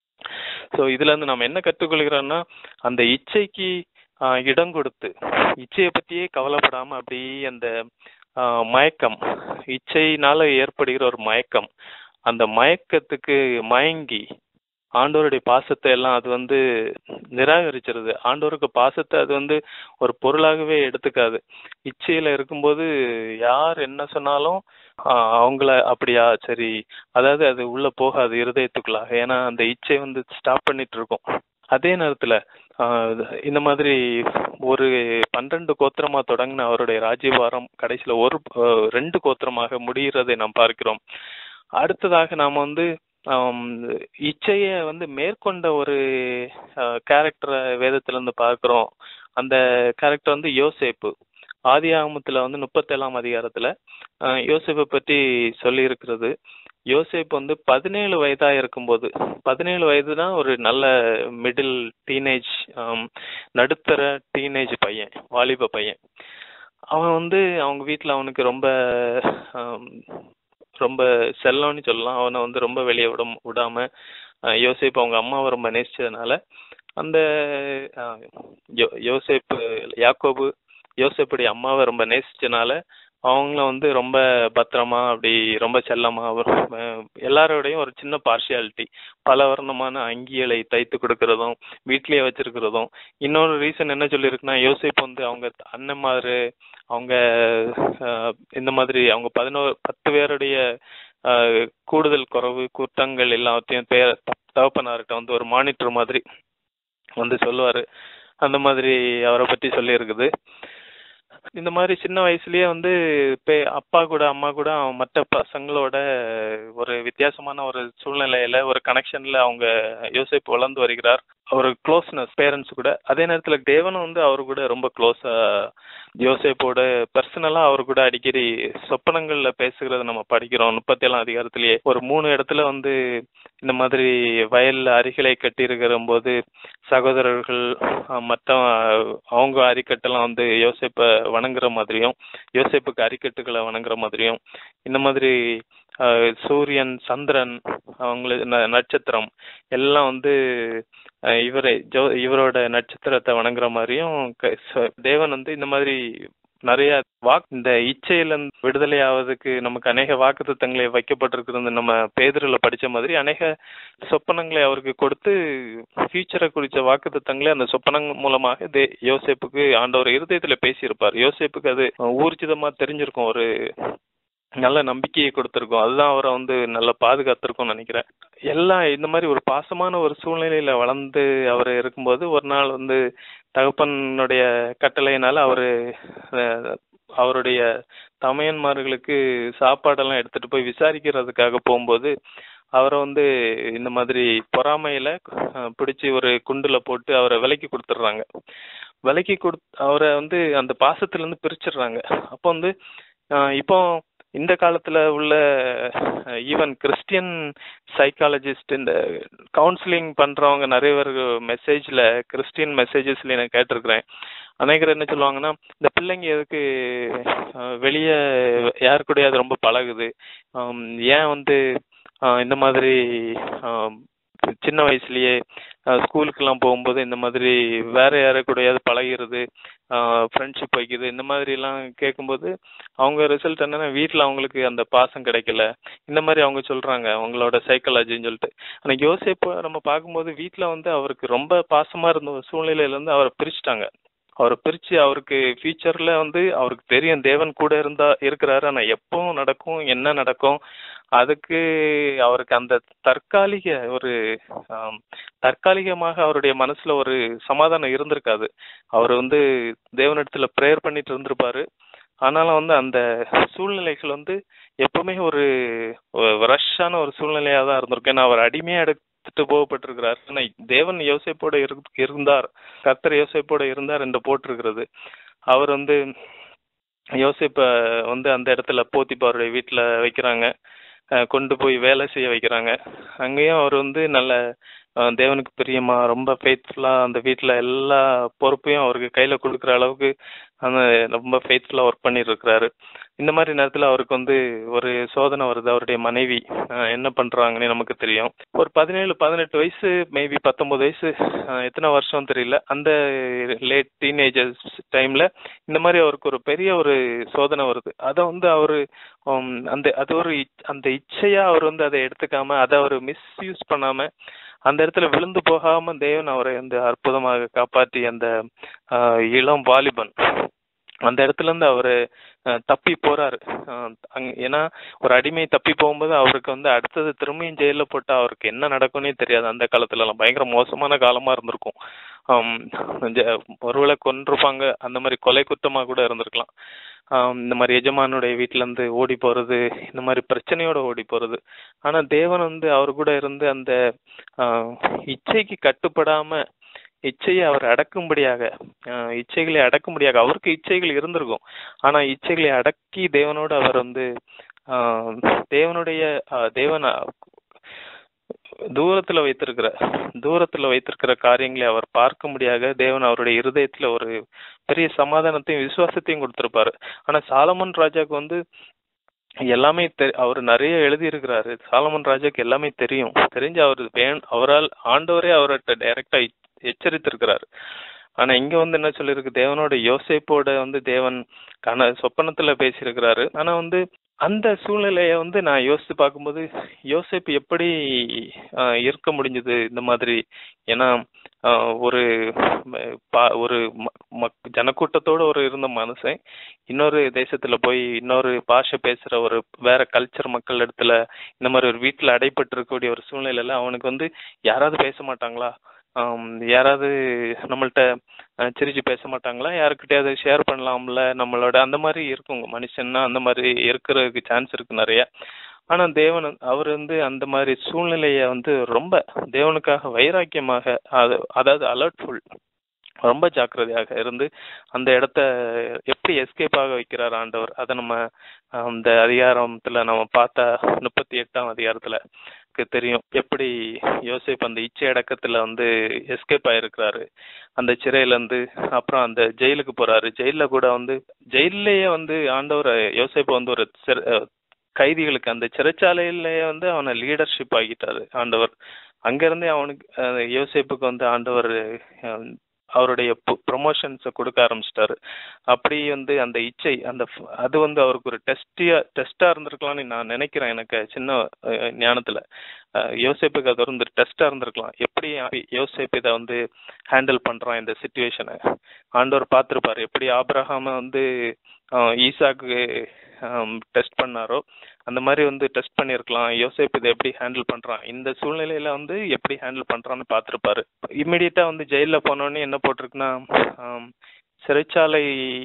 சோ இதுல இருந்து நம்ம என்ன கற்றுக்கொள்கிறோம்னா அந்த இச்சைக்கு ஆஹ், இடம் கொடுத்து இச்சையை பத்தியே கவலைப்படாம அப்படி அந்த ஆஹ், மயக்கம் இச்சையினால ஏற்படுகிற ஒரு மயக்கம் அந்த மயக்கத்துக்கு மயங்கி ஆண்டவருடைய பாசத்தை எல்லாம் அது வந்து நிராகரிச்சிருது ஆண்டவருக்கு பாசத்தை அது வந்து ஒரு பொருளாகவே எடுத்துக்காது இச்சையில இருக்கும்போது யார் என்ன சொன்னாலும் ஆஹ் அவங்கள அப்படியா சரி அதாவது அது உள்ள போகாது இருதயத்துக்குள்ளாக ஏன்னா அந்த இச்சை வந்து ஸ்டாப் பண்ணிட்டு இருக்கும் அதே நேரத்துல ஆஹ் இந்த மாதிரி ஒரு பன்னிரண்டு கோத்திரமா தொடங்கின அவருடைய ராஜ்யபாரம் கடைசியில ஒரு ஆஹ் ரெண்டு கோத்திரமாக முடிகிறதை நாம் பார்க்கிறோம் அடுத்ததாக நாம் வந்து ஆம், இச்சைய வந்து மேற்கொண்ட ஒரு கேரக்டரை வேதத்துல இருந்து பார்க்கிறோம் அந்த கேரக்டர் வந்து யோசேப்பு ஆதி ஆகமத்துல வந்து முப்பத்தேழாம் அதிகாரத்துல ஆஹ் யோசேப்பை பற்றி சொல்லி இருக்கிறது யோசேப் வந்து பதினேழு வயதா இருக்கும்போது பதினேழு வயதுனா ஒரு நல்ல மிடில் டீனேஜ் நடுத்தர டீனேஜ் பையன் வாலிப பையன் அவன் வந்து அவங்க வீட்ல அவனுக்கு ரொம்ப ஆம், ரொம்ப செல்லம்னு சொல்லலாம் அவனை வந்து ரொம்ப வெளியே விட விடாம அஹ், யோசேப் அவங்க அம்மாவை ரொம்ப நேசிச்சதுனால அந்த அஹ், யோ- யோசேப்பு யாக்கோபு யோசேப்புடைய அம்மாவை ரொம்ப நேசிச்சனால அவங்கள வந்து ரொம்ப பத்திரமா அப்படி ரொம்ப செல்லமா அவர் அஹ், எல்லாரோடையும் ஒரு சின்ன பார்ஷியாலிட்டி பல வர்ணமான அங்கிகளை தைத்து கொடுக்கறதும் வீட்லயே வச்சிருக்கிறதும் இன்னொரு ரீசன் என்ன சொல்லியிருக்குன்னா யோசேப் வந்து அவங்க அண்ணன்மாரு அவங்க அஹ், இந்த மாதிரி அவங்க பதினோரு பத்து பேருடைய அஹ், கூடுதல் குறைவு குற்றங்கள் எல்லாத்தையும் தே- தப்- தகப்பனார்கிட்ட வந்து ஒரு மானிட்டர் மாதிரி வந்து சொல்லுவாரு அந்த மாதிரி அவரை பத்தி சொல்லி இருக்குது இந்த மாதிரி சின்ன வயசுலயே வந்து பே- அப்பா கூட அம்மா கூட அவன் மற்ற பசங்களோட ஒரு வித்தியாசமான ஒரு சூழ்நிலையில ஒரு கனெக்ஷன்ல அவங்க யோசிப்பு வளர்ந்து வருகிறார் ஒரு க்ளோஸ்னஸ் பேரண்ட்ஸ் கூட அதே நேரத்துல தேவனும் வந்து அவரு கூட ரொம்ப க்ளோஸா யோசேப்போட பர்சனலா அவர் கூட அடிக்கடி சொப்பனங்கள்ல பேசுகிறத நம்ம படிக்கிறோம் முப்பத்தி ஏழாம் அதிகாரத்திலேயே ஒரு மூணு இடத்துல வந்து இந்த மாதிரி வயல்ல அரிகளை கட்டி இருக்கிற போது சகோதரர்கள் அஹ், மற்ற அஹ், அவங்க அரிக்கட்டெல்லாம் வந்து யோசேப்பை வணங்குற மாதிரியும் யோசேப்புக்கு அரிக்கட்டுகளை வணங்குற மாதிரியும் இந்த மாதிரி அஹ், சூரியன் சந்திரன் அவங்களுக்கு ந- நட்சத்திரம் எல்லாம் வந்து அஹ், இவரை ஜோ இவரோட நட்சத்திரத்தை வணங்குற மாதிரியும் க- ச- தேவன் வந்து இந்த மாதிரி நிறைய வாக் இந்த இச்சையில இருந்து விடுதலை ஆவதுக்கு நமக்கு அநேக வாக்கு தத்தங்களை வைக்கப்பட்டிருக்கிறது நம்ம பேதரில் படிச்ச மாதிரி அநேக சொப்பனங்களை அவருக்கு கொடுத்து ஃபியூச்சரை குறித்த வாக்கு தத்தங்களை அந்த சொப்பனங் மூலமாக தே யோசேப்புக்கு ஆண்டவர் இருதயத்துல பேசியிருப்பார் யோசேப்புக்கு அது ஊர்ஜிதமா தெரிஞ்சிருக்கும் ஒரு நல்ல நம்பிக்கையை கொடுத்துருக்கோம் அதுதான் அவரை வந்து நல்லா பாதுகாத்திருக்கும்னு நினைக்கிறேன் எல்லாம் இந்த மாதிரி ஒரு பாசமான ஒரு சூழ்நிலையில வளர்ந்து அவர் இருக்கும்போது ஒரு நாள் வந்து தகப்பனுடைய கட்டளையினால அவரு அஹ், அவருடைய தமையன்மார்களுக்கு சாப்பாடெல்லாம் எடுத்துட்டு போய் விசாரிக்கிறதுக்காக போகும்போது அவரை வந்து இந்த மாதிரி பொறாமையில அஹ், பிடிச்சி ஒரு குண்டுல போட்டு அவரை விலைக்கு கொடுத்துட்றாங்க விலைக்கு கொடு அவரை வந்து அந்த பாசத்துல இருந்து பிரிச்சிடுறாங்க அப்போ வந்து அஹ், இப்போ இந்த காலத்துல உள்ள ஈவன் கிறிஸ்டியன் சைக்காலஜிஸ்ட் இந்த கவுன்சிலிங் பண்றவங்க நிறைய பேர் மெசேஜ்ல கிறிஸ்டியன் மெசேஜஸ்ல நான் கேட்டிருக்கிறேன் அநேகர் என்ன சொல்லுவாங்கன்னா இந்த பிள்ளைங்க எதுக்கு அஹ், வெளியே யார் கூடயாவது ரொம்ப பழகுது ஆம், ஏன் வந்து அஹ், இந்த மாதிரி ஆம், சின்ன வயசுலயே ஸ்கூலுக்கெல்லாம் போகும்போது இந்த மாதிரி வேற யாரு கூடயாவது பழகிறது ஃப்ரெண்ட்ஷிப் வைக்குது இந்த மாதிரி எல்லாம் கேட்கும்போது அவங்க ரிசல்ட் என்னன்னா வீட்டில் அவங்களுக்கு அந்த பாசம் கிடைக்கல இந்த மாதிரி அவங்க சொல்றாங்க அவங்களோட சைக்காலஜின்னு சொல்லிட்டு ஆனா யோசிப்பு நம்ம பார்க்கும்போது வீட்டில் வந்து அவருக்கு ரொம்ப பாசமா இருந்த ஒரு சூழ்நிலையில இருந்து அவரை பிரிச்சுட்டாங்க அவரை பிரிச்சு அவருக்கு ஃபியூச்சர்ல வந்து அவருக்கு தெரியும் தேவன் கூட இருந்தா இருக்கிறாரு ஆனா எப்பவும் நடக்கும் என்ன நடக்கும் அதுக்கு அவருக்கு அந்த தற்காலிக ஒரு ஆம், தற்காலிகமாக அவருடைய மனசுல ஒரு சமாதானம் இருந்திருக்காது அவர் வந்து தேவனிடத்துல ப்ரேயர் பண்ணிட்டு இருந்திருப்பாரு ஆனாலும் வந்து அந்த சூழ்நிலைகள் வந்து எப்பவுமே ஒரு ரஷ்ஷான ஒரு சூழ்நிலையா தான் இருந்திருக்கு ஏன்னா அவர் அடிமையா எடுத்துட்டு போகப்பட்டிருக்கிறார் ஆனா தேவன் யோசிப்போட இருந்தார் கர்த்தர் யோசிப்போட இருந்தார் என்று போட்டிருக்கிறது அவர் வந்து யோசிப்ப வந்து அந்த இடத்துல போத்திப்பாருடைய வீட்டுல வைக்கிறாங்க அஹ் கொண்டு போய் வேலை செய்ய வைக்கிறாங்க அங்கேயும் அவர் வந்து நல்ல அஹ் தேவனுக்கு பிரியமா ரொம்ப ஃபெய்த்ஃபுல்லா அந்த வீட்டுல எல்லா பொறுப்பையும் அவருக்கு கையில கொடுக்குற அளவுக்கு அந்த ரொம்ப ஃபெய்த்ஃபுல்லா ஒர்க் பண்ணிட்டு இருக்கிறாரு இந்த மாதிரி நேரத்துல அவருக்கு வந்து ஒரு சோதனை வருது அவருடைய மனைவி அஹ் என்ன பண்றாங்கன்னு நமக்கு தெரியும் ஒரு பதினேழு பதினெட்டு வயசு மேபி பத்தொன்பது வயசு அஹ் எத்தனை வருஷம் தெரியல அந்த லேட் டீனேஜர்ஸ் டைம்ல இந்த மாதிரி அவருக்கு ஒரு பெரிய ஒரு சோதனை வருது அதை வந்து அவரு உம், அந்த அது ஒரு இச்- அந்த இச்சையா அவர் வந்து அதை எடுத்துக்காம அதை அவர் மிஸ்யூஸ் பண்ணாம அந்த இடத்துல விழுந்து போகாம தேவன் அவரை வந்து அற்புதமாக காப்பாற்றி அந்த ஆஹ், இளம் வாலிபன் அந்த இடத்துல இருந்து அவரு அஹ், தப்பி போறாரு அஹ், அங்க- ஏன்னா ஒரு அடிமை தப்பி போகும்போது அவருக்கு வந்து அடுத்தது திரும்பியும் ஜெயில போட்டா அவருக்கு என்ன நடக்கும்னே தெரியாது அந்த காலத்துல எல்லாம் பயங்கர மோசமான காலமா இருந்திருக்கும் ஆம், ஜ- ஒருவேளை கொன்றிருப்பாங்க அந்த மாதிரி கொலை குற்றமா கூட இருந்திருக்கலாம் ஆம், இந்த மாதிரி எஜமானுடைய வீட்டுல இருந்து ஓடி போறது இந்த மாதிரி பிரச்சனையோட ஓடி போறது ஆனா தேவன் வந்து அவர் கூட இருந்து அந்த ஆஹ், இச்சைக்கு கட்டுப்படாம இச்சையை அவர் அடக்கும்படியாக ஆஹ், இச்சைகளை அடக்கும்படியாக அவருக்கு இச்சைகள் இருந்திருக்கும் ஆனா இச்சைகளை அடக்கி தேவனோடு அவர் வந்து ஆஹ், தேவனுடைய ஆஹ், தேவன் தூரத்துல வைத்திருக்கிற தூரத்துல வைத்திருக்கிற காரியங்களை அவர் பார்க்க முடியாத தேவன் அவருடைய இருதயத்துல ஒரு பெரிய சமாதானத்தையும் விசுவாசத்தையும் கொடுத்திருப்பாரு ஆனா சாலமன் ராஜாக்கு வந்து எல்லாமே தெ- அவர் நிறைய எழுதி இருக்கிறாரு சாலமன் ராஜாக்கு எல்லாமே தெரியும் தெரிஞ்சு அவர் வேண் அவரால் ஆண்டவரே அவர்கிட்ட டைரக்டா எச்சரித்திருக்கிறாரு ஆனா இங்க வந்து என்ன சொல்லியிருக்கு தேவனோட யோசேப்போட வந்து தேவன் கன சொப்பனத்துல பேசியிருக்கிறாரு ஆனா வந்து அந்த சூழ்நிலைய வந்து நான் யோசித்து பார்க்கும்போது யோசேப்பு எப்படி ஆஹ், இருக்க முடிஞ்சது இந்த மாதிரி ஏன்னா ஆஹ், ஒரு ம- பா- ஒரு ம- மக்- ஜனக்கூட்டத்தோட ஒரு இருந்த மனுஷன் இன்னொரு தேசத்துல போய் இன்னொரு பாஷை பேசுற ஒரு வேற கல்ச்சர் மக்கள் இடத்துல இந்த மாதிரி ஒரு வீட்டுல அடைபட்டு இருக்கக்கூடிய ஒரு சூழ்நிலையில அவனுக்கு வந்து யாராவது பேச மாட்டாங்களா ஆம், யாராவது நம்மள்ட்ட அஹ், சிரிச்சு பேச மாட்டாங்களா யாருக்கிட்டயாவது ஷேர் பண்ணலாம்ல நம்மளோட அந்த மாதிரி இருக்குங்க மனுஷன்னா அந்த மாதிரி இருக்கிறதுக்கு சான்ஸ் இருக்கு நிறைய ஆனா தேவன் அவர் வந்து அந்த மாதிரி சூழ்நிலைய வந்து ரொம்ப தேவனுக்காக வைராக்கியமாக அது அதாவது அலர்ட்ஃபுல் ரொம்ப ஜாக்கிரதையாக இருந்து அந்த இடத்த எப்படி எஸ்கேப் ஆக வைக்கிறார் ஆண்டவர் அதை நம்ம அஹ், அந்த அதிகாரத்துல நம்ம பார்த்தா முப்பத்தி எட்டாம் அதிகாரத்துல க்கு தெரியும் எப்படி யோசேப் அந்த இச்சை அடக்கத்துல வந்து எஸ்கேப் ஆயிருக்கிறாரு அந்த சிறையில இருந்து அப்புறம் அந்த ஜெயிலுக்கு போறாரு ஜெயில கூட வந்து ஜெயிலேயே வந்து ஆண்டவர் யோசேப் வந்து ஒரு சிறை- அஹ், கைதிகளுக்கு அந்த சிறைச்சாலையிலேயே வந்து அவனை லீடர்ஷிப் ஆகிட்டாரு ஆண்டவர் அங்க இருந்தே அவனுக்கு அஹ், யோசேப்புக்கு வந்து ஆண்டவர் அஹ், அவருடைய ப்ரொமோஷன்ஸை கொடுக்க ஆரம்பிச்சிட்டாரு அப்படி வந்து அந்த இச்சை அந்த ஃப- அது வந்து அவருக்கு ஒரு டெஸ்டியா டெஸ்டா இருந்திருக்கலாம்னு நான் நினைக்கிறேன் எனக்கு சின்ன அஹ், ஞானத்துல அஹ், யோசேப்புக்கு அது வந்து டெஸ்டா இருந்திருக்கலாம் எப்படி யோசேப் இதை வந்து ஹேண்டில் பண்றான் இந்த சுச்சுவேஷனை ஆண்டவர் பார்த்திருப்பாரு எப்படி ஆபிரகாம வந்து அஹ், ஈசாக்கு டெஸ்ட் பண்ணாரோ அந்த மாதிரி வந்து டெஸ்ட் பண்ணியிருக்கலாம் யோசேப் இதை எப்படி ஹேண்டில் பண்றான் இந்த சூழ்நிலையில வந்து எப்படி ஹேண்டில் பண்றான்னு பார்த்திருப்பாரு இம்மிடியட்டா வந்து ஜெயில போனோடனே என்ன போட்டிருக்குன்னா ஆம், சிறைச்சாலை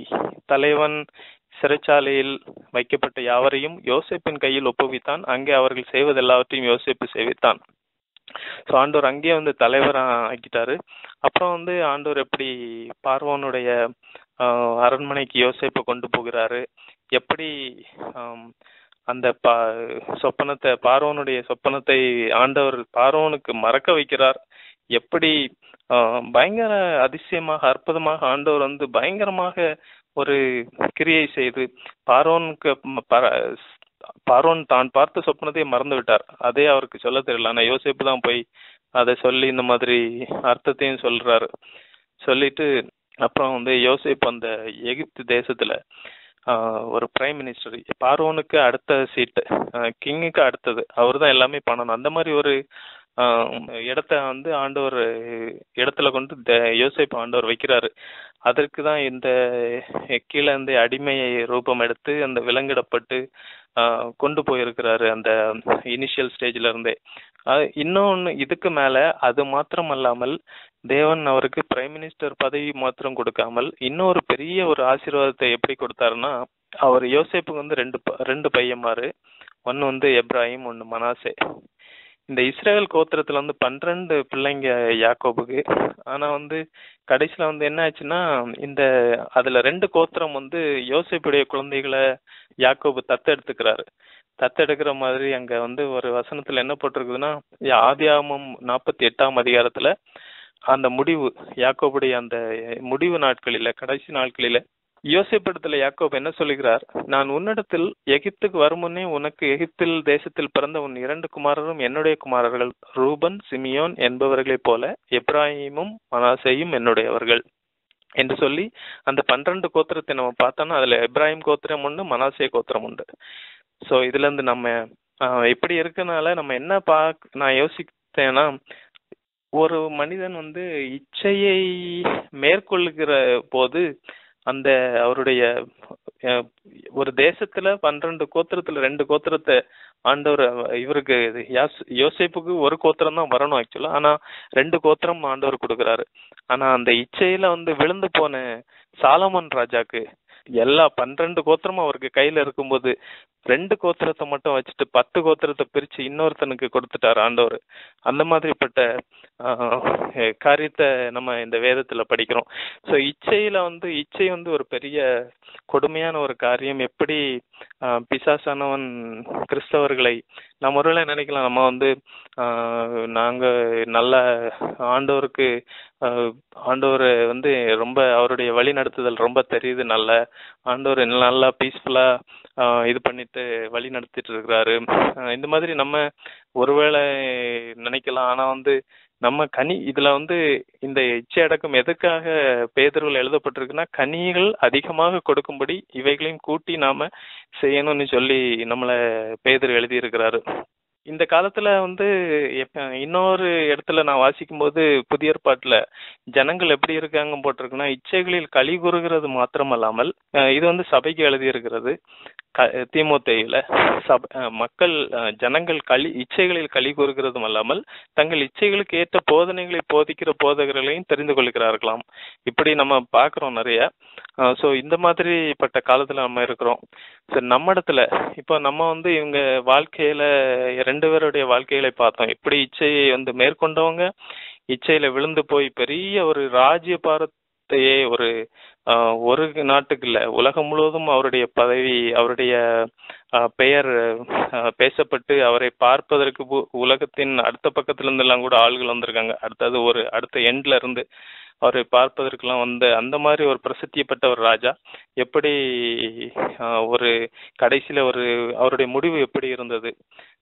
தலைவன் சிறைச்சாலையில் வைக்கப்பட்ட யாவரையும் யோசேப்பின் கையில் ஒப்புவித்தான் அங்கே அவர்கள் செய்வது எல்லாவற்றையும் யோசேப்பு செய்வித்தான் ஸோ ஆண்டவர் அங்கேயே வந்து தலைவரா ஆக்கிட்டாரு அப்புறம் வந்து ஆண்டவர் எப்படி பார்வோனுடைய ஆஹ், அரண்மனைக்கு யோசேப்பை கொண்டு போகிறாரு எப்படி ஆம், அந்த பா சொப்பனத்தை பார்வோனுடைய சொப்பனத்தை ஆண்டவர் பார்வோனுக்கு மறக்க வைக்கிறார் எப்படி ஆஹ், பயங்கர அதிசயமாக அற்புதமாக ஆண்டவர் வந்து பயங்கரமாக ஒரு கிரியை செய்து பார்வோனுக்கு ம- பர- பார்வோன் தான் பார்த்த சொப்பனத்தை மறந்து விட்டார் அதே அவருக்கு சொல்ல தெரியல ஆனா யோசேப்பு தான் போய் அதை சொல்லி இந்த மாதிரி அர்த்தத்தையும் சொல்றாரு சொல்லிட்டு அப்புறம் வந்து யோசேப் அந்த எகிப்து தேசத்துல ஆஹ், ஒரு பிரைம் மினிஸ்டர் பார்வோனுக்கு அடுத்த சீட்டு கிங்குக்கு அடுத்தது அவர் தான் எல்லாமே பண்ணணும் அந்த மாதிரி ஒரு ஆஹ், இடத்த வந்து ஆண்டவர் இடத்துல கொண்டு தே- யோசேப் ஆண்டவர் வைக்கிறாரு அதற்கு தான் இந்த கீழே இருந்து அடிமையை ரூபம் எடுத்து அந்த விலங்கிடப்பட்டு ஆஹ், கொண்டு போயிருக்கிறாரு அந்த இனிஷியல் ஸ்டேஜ்ல இருந்தே ஆஹ், இன்னொன்னு இதுக்கு மேல அது மாத்திரம் அல்லாமல் தேவன் அவருக்கு பிரைம் மினிஸ்டர் பதவி மாத்திரம் கொடுக்காமல் இன்னொரு பெரிய ஒரு ஆசீர்வாதத்தை எப்படி கொடுத்தாருன்னா அவர் யோசேப்புக்கு வந்து ரெண்டு ப- ரெண்டு பையன்மாரு ஒன்னு வந்து எப்ராஹிம் ஒன்னு மனாசே இந்த இஸ்ரேல் கோத்திரத்துல வந்து பன்னிரண்டு பிள்ளைங்க யாக்கோபுக்கு ஆனா வந்து கடைசியில வந்து என்ன ஆச்சுன்னா இந்த அதுல ரெண்டு கோத்திரம் வந்து யோசேப்புடைய குழந்தைகளை யாக்கோபு தத்தெடுத்துக்கிறாரு தத்தெடுக்கிற மாதிரி அங்க வந்து ஒரு வசனத்துல என்ன போட்டிருக்குதுன்னா ஆதியாமம் நாற்பத்தி எட்டாம் அதிகாரத்துல அந்த முடிவு யாக்கோபுடைய அந்த முடிவு நாட்களில கடைசி நாட்களில யோசேப்பிடத்துல யாக்கோப் என்ன சொல்லுகிறார் நான் உன்னிடத்தில் எகிப்துக்கு வரும் முன்னே உனக்கு எகிப்தில் தேசத்தில் பிறந்த உன் இரண்டு குமாரரும் என்னுடைய குமாரர்கள் ரூபன் சிமியோன் என்பவர்களைப் போல எப்ராஹிமும் மனாசேயும் என்னுடையவர்கள் என்று சொல்லி அந்த பன்னிரண்டு கோத்திரத்தை நம்ம பார்த்தோம்னா அதுல எப்ராஹிம் கோத்திரம் உண்டு மனாசே கோத்திரம் உண்டு சோ இதுல இருந்து நம்ம ஆஹ், இப்படி இருக்கனால நம்ம என்ன பாக் நான் யோசித்தேன்னா ஒரு மனிதன் வந்து இச்சையை மேற்கொள்ளுகிற போது அந்த அவருடைய அஹ், ஒரு தேசத்துல பன்னிரண்டு கோத்திரத்துல ரெண்டு கோத்திரத்தை ஆண்டவர் இவருக்கு இது யாஸ்- யோசேப்புக்கு ஒரு கோத்திரம் தான் வரணும் ஆக்சுவலா ஆனா ரெண்டு கோத்திரம் ஆண்டவர் கொடுக்குறாரு ஆனா அந்த இச்சையில வந்து விழுந்து போன சாலமன் ராஜாக்கு எல்லா பன்னிரண்டு கோத்திரமும் அவருக்கு கையில இருக்கும்போது ரெண்டு கோத்திரத்தை மட்டும் வச்சுட்டு பத்து கோத்திரத்தை பிரிச்சு இன்னொருத்தனுக்கு கொடுத்துட்டாரு ஆண்டவர் அந்த மாதிரிப்பட்ட ஆஹ், காரியத்தை நம்ம இந்த வேதத்துல படிக்கிறோம் சோ இச்சையில வந்து இச்சை வந்து ஒரு பெரிய கொடுமையான ஒரு காரியம் எப்படி ஆஹ், பிசாசானவன் கிறிஸ்தவர்களை நம்ம ஒருவேளை நினைக்கலாம் நம்ம வந்து ஆஹ், நாங்க நல்ல ஆண்டவருக்கு ஆஹ், ஆண்டவர் வந்து ரொம்ப அவருடைய வழி நடத்துதல் ரொம்ப தெரியுது நல்ல ஆண்டவர் நல்லா பீஸ்ஃபுல்லா இது பண்ணிட்டு வழி நடத்திட்டு இருக்கிறாரு ஆஹ், இந்த மாதிரி நம்ம ஒருவேளை நினைக்கலாம் ஆனா வந்து நம்ம கனி இதுல வந்து இந்த இச்சை அடக்கம் எதுக்காக பேதர்வில் எழுதப்பட்டிருக்குன்னா கனிகள் அதிகமாக கொடுக்கும்படி இவைகளையும் கூட்டி நாம செய்யணும்னு சொல்லி நம்மள பேதர் எழுதியிருக்கிறாரு இந்த காலத்துல வந்து எப்ப- இன்னொரு இடத்துல நான் வாசிக்கும் போது புதிய ஏற்பாட்டுல ஜனங்கள் எப்படி இருக்காங்க போட்டிருக்குன்னா இச்சைகளில் களி கூறுகிறது மாத்திரமல்லாமல் அஹ் இது வந்து சபைக்கு எழுதியிருக்கிறது க- தீமோத்தேயுல சப அஹ் மக்கள் அஹ் ஜனங்கள் களி இச்சைகளில் களி கூறுகிறதும் அல்லாமல் தங்கள் இச்சைகளுக்கு ஏற்ற போதனைகளை போதிக்கிற போதகர்களையும் தெரிந்து கொள்கிறார்களாம் இப்படி நம்ம பார்க்கிறோம் நிறைய ஸோ இந்த மாதிரிப்பட்ட காலத்துல நம்ம இருக்கிறோம் சரி நம்ம இடத்துல இப்போ நம்ம வந்து இவங்க வாழ்க்கையில ரெண்டு பேருடைய வாழ்க்கைகளை பார்த்தோம் எப்படி இச்சையை வந்து மேற்கொண்டவங்க இச்சையில விழுந்து போய் பெரிய ஒரு ராஜ்ய பாரத்தையே ஒரு ஆஹ், ஒரு நாட்டுக்கு இல்ல உலகம் முழுவதும் அவருடைய பதவி அவருடைய ஆஹ், பெயர் ஆஹ், பேசப்பட்டு அவரை பார்ப்பதற்கு பு- உலகத்தின் அடுத்த பக்கத்துல இருந்து எல்லாம் கூட ஆள்கள் வந்திருக்காங்க அடுத்தது ஒரு அடுத்த எண்ட்ல இருந்து அவரை பார்ப்பதற்கெல்லாம் வந்து அந்த மாதிரி ஒரு பிரசித்தியப்பட்ட ஒரு ராஜா எப்படி ஆஹ், ஒரு கடைசியில ஒரு அவருடைய முடிவு எப்படி இருந்தது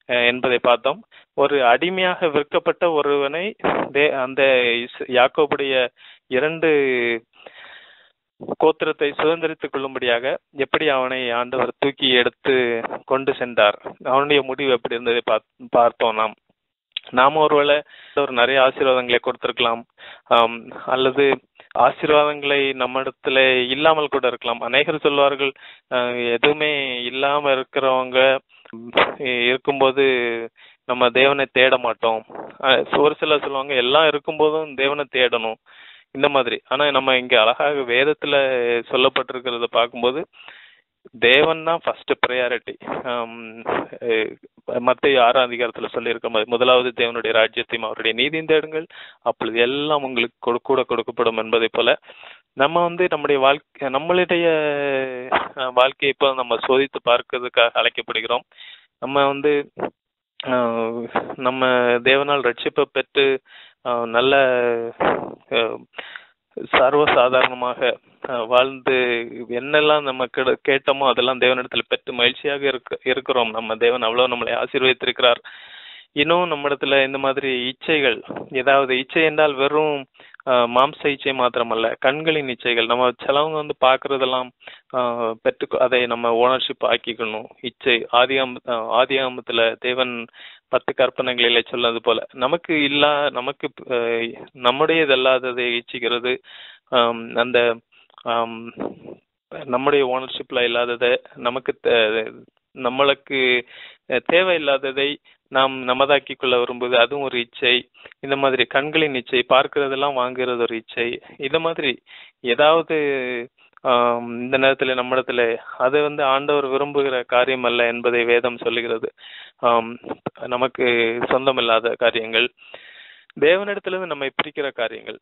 அஹ், என்பதை பார்த்தோம் ஒரு அடிமையாக விற்கப்பட்ட ஒருவனை தே அந்த இஸ்- யாக்கோபுடைய இரண்டு கோத்திரத்தை சுதந்திரித்துக் கொள்ளும்படியாக எப்படி அவனை ஆண்டவர் தூக்கி எடுத்து கொண்டு சென்றார் அவனுடைய முடிவு எப்படி இருந்ததை பாத்- பார்த்தோம் நாம் நாம ஒருவேளை ஒரு நிறைய ஆசீர்வாதங்களை கொடுத்திருக்கலாம் ஆம், அல்லது ஆசீர்வாதங்களை நம்மிடத்துல இல்லாமல் கூட இருக்கலாம் அநேகர் சொல்வார்கள் அஹ், எதுவுமே இல்லாம இருக்கிறவங்க உம், இருக்கும்போது நம்ம தேவனை தேட மாட்டோம் அஹ், ஒரு சிலர் சொல்லுவாங்க எல்லாம் இருக்கும்போதும் தேவனை தேடணும் இந்த மாதிரி ஆனா நம்ம இங்க அழகாக வேதத்துல சொல்லப்பட்டிருக்கிறத பார்க்கும்போது தேவன் தான் ஃபர்ஸ்ட் ப்ரையாரிட்டி மத்திய ஆறாம் அதிகாரத்துல சொல்லியிருக்க மாதிரி முதலாவது தேவனுடைய ராஜ்யத்தையும் அவருடைய நீதியும் தேடுங்கள் அப்பொழுது எல்லாம் உங்களுக்கு கொடு- கூட கொடுக்கப்படும் என்பதை போல நம்ம வந்து நம்முடைய வாழ்க்கை நம்மளுடைய அஹ், வாழ்க்கையை இப்போ நம்ம சோதித்து பார்க்கிறதுக்காக அழைக்கப்படுகிறோம் நம்ம வந்து ஆஹ், நம்ம தேவனால் ரட்சிப்பை பெற்று ஆஹ், நல்ல ஆஹ், சர்வசாதாரணமாக ஆஹ், வாழ்ந்து என்னெல்லாம் நம்ம கெட- கேட்டோமோ அதெல்லாம் தேவனிடத்தில் பெற்று மகிழ்ச்சியாக இருக்க இருக்கிறோம் நம்ம தேவன் அவ்வளவு நம்மளை ஆசீர்வதித்திருக்கிறார் இன்னும் நம்மிடத்துல இந்த மாதிரி இச்சைகள் ஏதாவது இச்சை என்றால் வெறும் ஆஹ், மாம்ச இச்சை மாத்திரமல்ல கண்களின் இச்சைகள் நம்ம சிலவங்க வந்து பார்க்கறதெல்லாம் ஆஹ், பெற்று அதை நம்ம ஓனர்ஷிப் ஆக்கிக்கணும் இச்சை ஆதியாம் ஆஹ், ஆதியாகமத்துல தேவன் பத்து கற்பனைகளிலே சொன்னது போல நமக்கு இல்லா நமக்கு ஆஹ், நம்முடையதல்லாததை இச்சிக்கிறது ஆம், அந்த ஆம், நம்முடைய ஓனர்ஷிப்ல இல்லாததை நமக்கு தே- நம்மளுக்கு அஹ், தேவையில்லாததை நாம் நமதாக்கி கொள்ள விரும்புவது அதுவும் ஒரு இச்சை இந்த மாதிரி கண்களின் இச்சை பார்க்கிறதெல்லாம் வாங்குறது ஒரு இச்சை இந்த மாதிரி ஏதாவது ஆம், இந்த நேரத்துல நம்மிடத்துல அது வந்து ஆண்டவர் விரும்புகிற காரியம் அல்ல என்பதை வேதம் சொல்லுகிறது ஆம், நமக்கு சொந்தமில்லாத காரியங்கள் தேவனிடத்திலிருந்து நம்மை பிரிக்கிற காரியங்கள்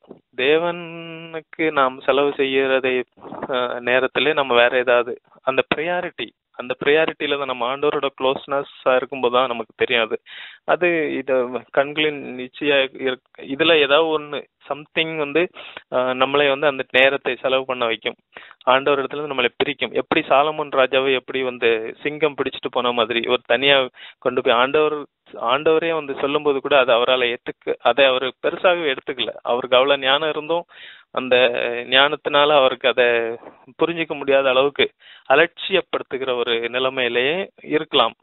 தேவனுக்கு நாம் செலவு செய்யறதை அஹ், நேரத்திலே நம்ம வேற ஏதாவது அந்த ப்ரையாரிட்டி அந்த ப்ரையாரிட்டியில தான் நம்ம ஆண்டவரோட க்ளோஸ்னஸ் இருக்கும்போது தான் நமக்கு தெரியும் அது அது இத கண்களின் நிச்சய இருக்- இதுல ஏதாவது ஒண்ணு சம்திங் வந்து அஹ், நம்மளை வந்து அந்த நேரத்தை செலவு பண்ண வைக்கும் ஆண்டவர் இடத்துல இருந்து நம்மளை பிரிக்கும் எப்படி சாலமோன் ராஜாவை எப்படி வந்து சிங்கம் பிடிச்சிட்டு போன மாதிரி ஒரு தனியா கொண்டு போய் ஆண்டவர் ஆண்டவரே வந்து சொல்லும்போது கூட அதை அவரால் ஏத்துக்க அதை அவர் பெருசாகவே எடுத்துக்கல அவருக்கு அவ்வளவு ஞானம் இருந்தும் அந்த ஞானத்தினால அவருக்கு அதை புரிஞ்சிக்க முடியாத அளவுக்கு அலட்சியப்படுத்துகிற ஒரு நிலைமையிலேயே இருக்கலாம்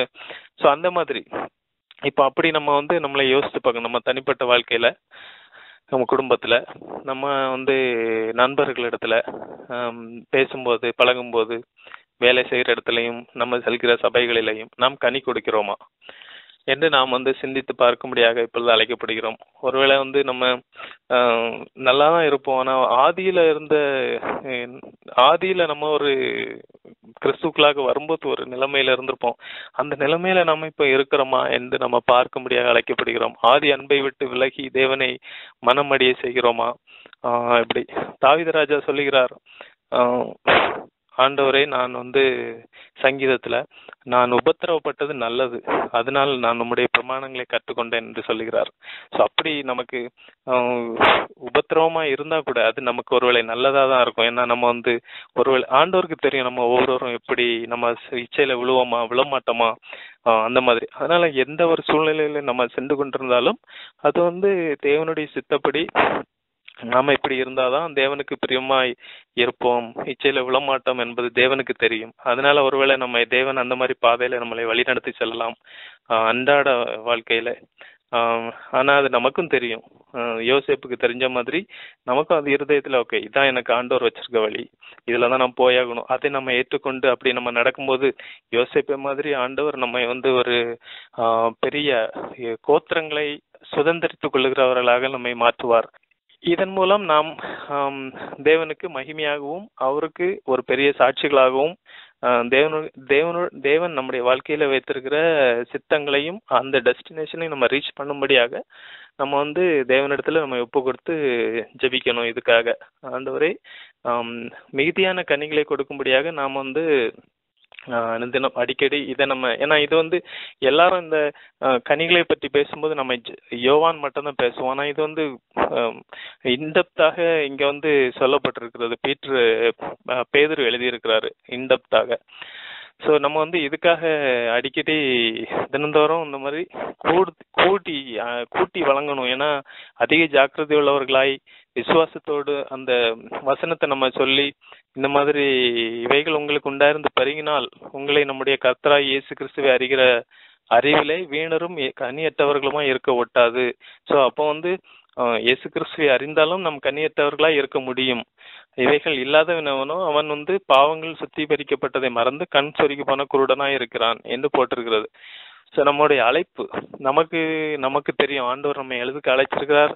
ஸோ அந்த மாதிரி இப்போ அப்படி நம்ம வந்து நம்மளை யோசித்து பார்க்கணும் நம்ம தனிப்பட்ட வாழ்க்கையில நம்ம குடும்பத்துல நம்ம வந்து நண்பர்களிடத்துல ஆம், பேசும்போது பழகும்போது வேலை செய்கிற இடத்துலையும் நம்ம செல்கிற சபைகளிலையும் நாம் கனி கொடுக்கிறோமா என்று நாம் வந்து சிந்தித்து பார்க்கும்படியாக இப்பொழுது அழைக்கப்படுகிறோம் ஒருவேளை வந்து நம்ம ஆஹ், நல்லா தான் இருப்போம் ஆனா ஆதியில இருந்த அஹ், ஆதியில நம்ம ஒரு கிறிஸ்துக்களாக வரும்போது ஒரு நிலைமையில இருந்திருப்போம் அந்த நிலைமையில நம்ம இப்ப இருக்கிறோமா என்று நம்ம பார்க்கும்படியாக அழைக்கப்படுகிறோம் ஆதி அன்பை விட்டு விலகி தேவனை மனமடிய செய்கிறோமா ஆஹ் இப்படி தாவீதராஜா சொல்லுகிறார் ஆஹ் ஆண்டவரே நான் வந்து சங்கீதத்துல நான் உபத்திரவப்பட்டது நல்லது அதனால் நான் நம்முடைய பிரமாணங்களை கற்றுக்கொண்டேன் என்று சொல்லுகிறார் ஸோ அப்படி நமக்கு ஆஹ், உபத்திரவமா இருந்தா கூட அது நமக்கு ஒருவேளை நல்லதா தான் இருக்கும் ஏன்னா நம்ம வந்து ஒருவேளை ஆண்டவருக்கு தெரியும் நம்ம ஒவ்வொருவரும் எப்படி நம்ம இச்சையில விழுவோமா விழமாட்டோமா ஆஹ், அந்த மாதிரி அதனால எந்த ஒரு சூழ்நிலையில நம்ம சென்று கொண்டிருந்தாலும் அது வந்து தேவனுடைய சித்தப்படி நாம இப்படி இருந்தாதான் தேவனுக்கு பிரியமாய் இருப்போம் இச்சையில விழமாட்டோம் என்பது தேவனுக்கு தெரியும் அதனால ஒருவேளை நம்ம தேவன் அந்த மாதிரி பாதையில நம்மளை வழிநடத்தி செல்லலாம் ஆஹ் அன்றாட வாழ்க்கையில ஆஹ் ஆனா அது நமக்கும் தெரியும் ஆஹ் யோசேப்புக்கு தெரிஞ்ச மாதிரி நமக்கும் அது இருதயத்துல ஓகே இதான் எனக்கு ஆண்டவர் வச்சிருக்க வழி இதுல தான் நான் போயாகணும் அதை நம்ம ஏற்றுக்கொண்டு அப்படி நம்ம நடக்கும்போது யோசேப்பை மாதிரி ஆண்டவர் நம்மை வந்து ஒரு ஆஹ் பெரிய கோத்திரங்களை சுதந்திரித்துக் கொள்ளுகிறவர்களாக நம்மை மாற்றுவார் இதன் மூலம் நாம் ஆம், தேவனுக்கு மகிமையாகவும் அவருக்கு ஒரு பெரிய சாட்சிகளாகவும் ஆஹ், தேவனு தேவனு தேவன் நம்முடைய வாழ்க்கையில வைத்திருக்கிற சித்தங்களையும் அந்த டெஸ்டினேஷனையும் நம்ம ரீச் பண்ணும்படியாக நம்ம வந்து தேவனிடத்துல நம்ம ஒப்பு கொடுத்து ஜெபிக்கணும் இதுக்காக ஆண்டவரே ஆம், மிகுதியான கனிகளை கொடுக்கும்படியாக நாம் வந்து ஆஹ் தினம் அடிக்கடி இதை நம்ம ஏன்னா இது வந்து எல்லாரும் இந்த ஆஹ் கனிகளை பற்றி பேசும்போது நம்ம ஜ- யோவான் மட்டும்தான் பேசுவோம் ஆனா இது வந்து இன்டெப்தாக இங்க வந்து சொல்லப்பட்டிருக்கிறது பீட்ரு ஆஹ் பேதுரு எழுதியிருக்கிறாரு இன்டெப்தாக ஸோ நம்ம வந்து இதுக்காக அடிக்கடி தினந்தோறும் இந்த மாதிரி கூடு கூட்டி அஹ், கூட்டி வழங்கணும் ஏன்னா அதிக ஜாக்கிரதை உள்ளவர்களாய் விசுவாசத்தோடு அந்த வசனத்தை நம்ம சொல்லி இந்த மாதிரி இவைகள் உங்களுக்கு உண்டாயிருந்து பருகினால் உங்களை நம்முடைய கர்த்தராய் இயேசு கிறிஸ்துவை அறிகிற அறிவிலே வீணரும் எ- கனியற்றவர்களுமா இருக்க ஒட்டாது ஸோ அப்போ வந்து அஹ், இயேசு கிறிஸ்துவை அறிந்தாலும் நம் கனியற்றவர்களாய் இருக்க முடியும் இவைகள் இல்லாதவனவனோ அவன் வந்து பாவங்கள் சுத்திகரிக்கப்பட்டதை மறந்து கண் சொருகி போன குருடனாய் இருக்கிறான் என்று போட்டிருக்கிறது ஸோ நம்முடைய அழைப்பு நமக்கு நமக்கு தெரியும் ஆண்டவர் நம்ம எழுதுக்கு அழைச்சிருக்கிறார்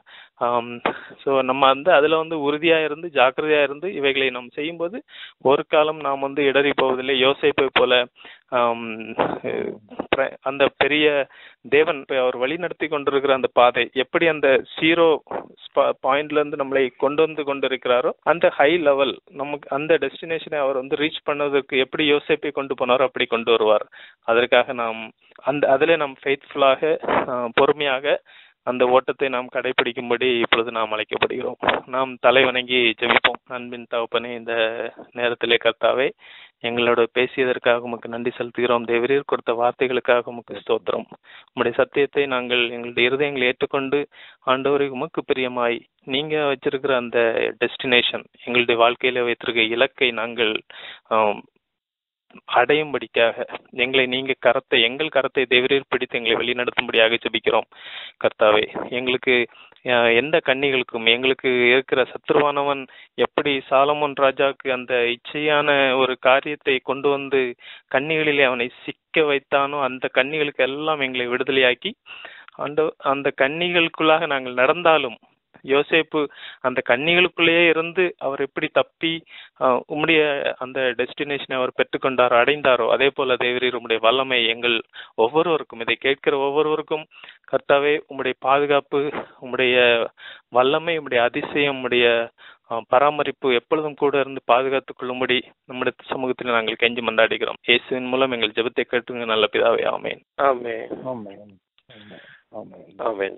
ஸோ நம்ம வந்து அதில் வந்து உறுதியா இருந்து ஜாக்கிரதையா இருந்து இவைகளை நாம் செய்யும்போது ஒரு காலம் நாம் வந்து இடறி போவதில்லை யோசிப்பை போல ஆம், அஹ், பிர- அந்த பெரிய தேவன் இப்ப அவர் வழி நடத்தி கொண்டிருக்கிற அந்த பாதை எப்படி அந்த ஜீரோ பாயிண்ட்ல இருந்து நம்மளை கொண்டு வந்து கொண்டிருக்கிறாரோ அந்த ஹை லெவல் நமக்கு அந்த டெஸ்டினேஷனை அவர் வந்து ரீச் பண்ணதற்கு எப்படி யோசிப்பை கொண்டு போனாரோ அப்படி கொண்டு வருவார் அதற்காக நாம் அந்த அதிலே நாம் ஃபெய்த்ஃபுல்லாக பொறுமையாக அந்த ஓட்டத்தை நாம் கடைபிடிக்கும்படி இப்பொழுது நாம் அழைக்கப்படுகிறோம் நாம் தலை வணங்கி ஜெபிப்போம் அன்பின் தகப்பனே இந்த நேரத்திலே கர்த்தாவே எங்களோட பேசியதற்காக உமக்கு நன்றி செலுத்துகிறோம் தேவரீர் கொடுத்த வார்த்தைகளுக்காக உமக்கு ஸ்தோத்திரம் உம்முடைய சத்தியத்தை நாங்கள் எங்களுடைய இருதயங்களை ஏற்றுக்கொண்டு ஆண்டவரை உமக்கு பிரியமாய் நீங்க வச்சிருக்கிற அந்த டெஸ்டினேஷன் எங்களுடைய வாழ்க்கையில வைத்திருக்க இலக்கை நாங்கள் ஆம், அடையும்படிக்காக எங்களை நீங்க கரத்தை எங்கள் கரத்தை தேவரீர் பிடித்து எங்களை வழிநடத்தும்படியாக ஜெபிக்கிறோம் கர்த்தாவே எங்களுக்கு அஹ், எந்த கன்னிகளுக்கும் எங்களுக்கு இருக்கிற சத்ருவானவன் எப்படி சாலமோன் ராஜாவுக்கு அந்த இச்சையான ஒரு காரியத்தை கொண்டு வந்து கன்னிகளிலே அவனை சிக்க வைத்தானோ அந்த கன்னிகளுக்கு எல்லாம் எங்களை விடுதலையாக்கி அந்த அந்த கன்னிகளுக்குள்ளாக நாங்கள் நடந்தாலும் யோசேப்பு அந்த கன்னிகளுக்குள்ளேயே இருந்து அவர் எப்படி தப்பி ஆஹ், உம்முடைய அந்த டெஸ்டினேஷனை அவர் பெற்றுக்கொண்டாரோ அடைந்தாரோ அதே போல தேவரீர் உம்முடைய வல்லமை எங்கள் ஒவ்வொருவருக்கும் இதை கேட்கிற ஒவ்வொருவருக்கும் கர்த்தாவே உம்முடைய பாதுகாப்பு உம்முடைய வல்லமை உம்முடைய அதிசயம் உம்முடைய ஆஹ், பராமரிப்பு எப்பொழுதும் கூட இருந்து பாதுகாத்துக் கொள்ளும்படி நம்முடைய சமூகத்தில் நாங்கள் கெஞ்சி மன்றாடுகிறோம் இயேசுவின் மூலம் எங்கள் ஜெபத்தை கேட்டுங்க நல்ல பிதாவே ஆமென் ஆமென் ஆமென்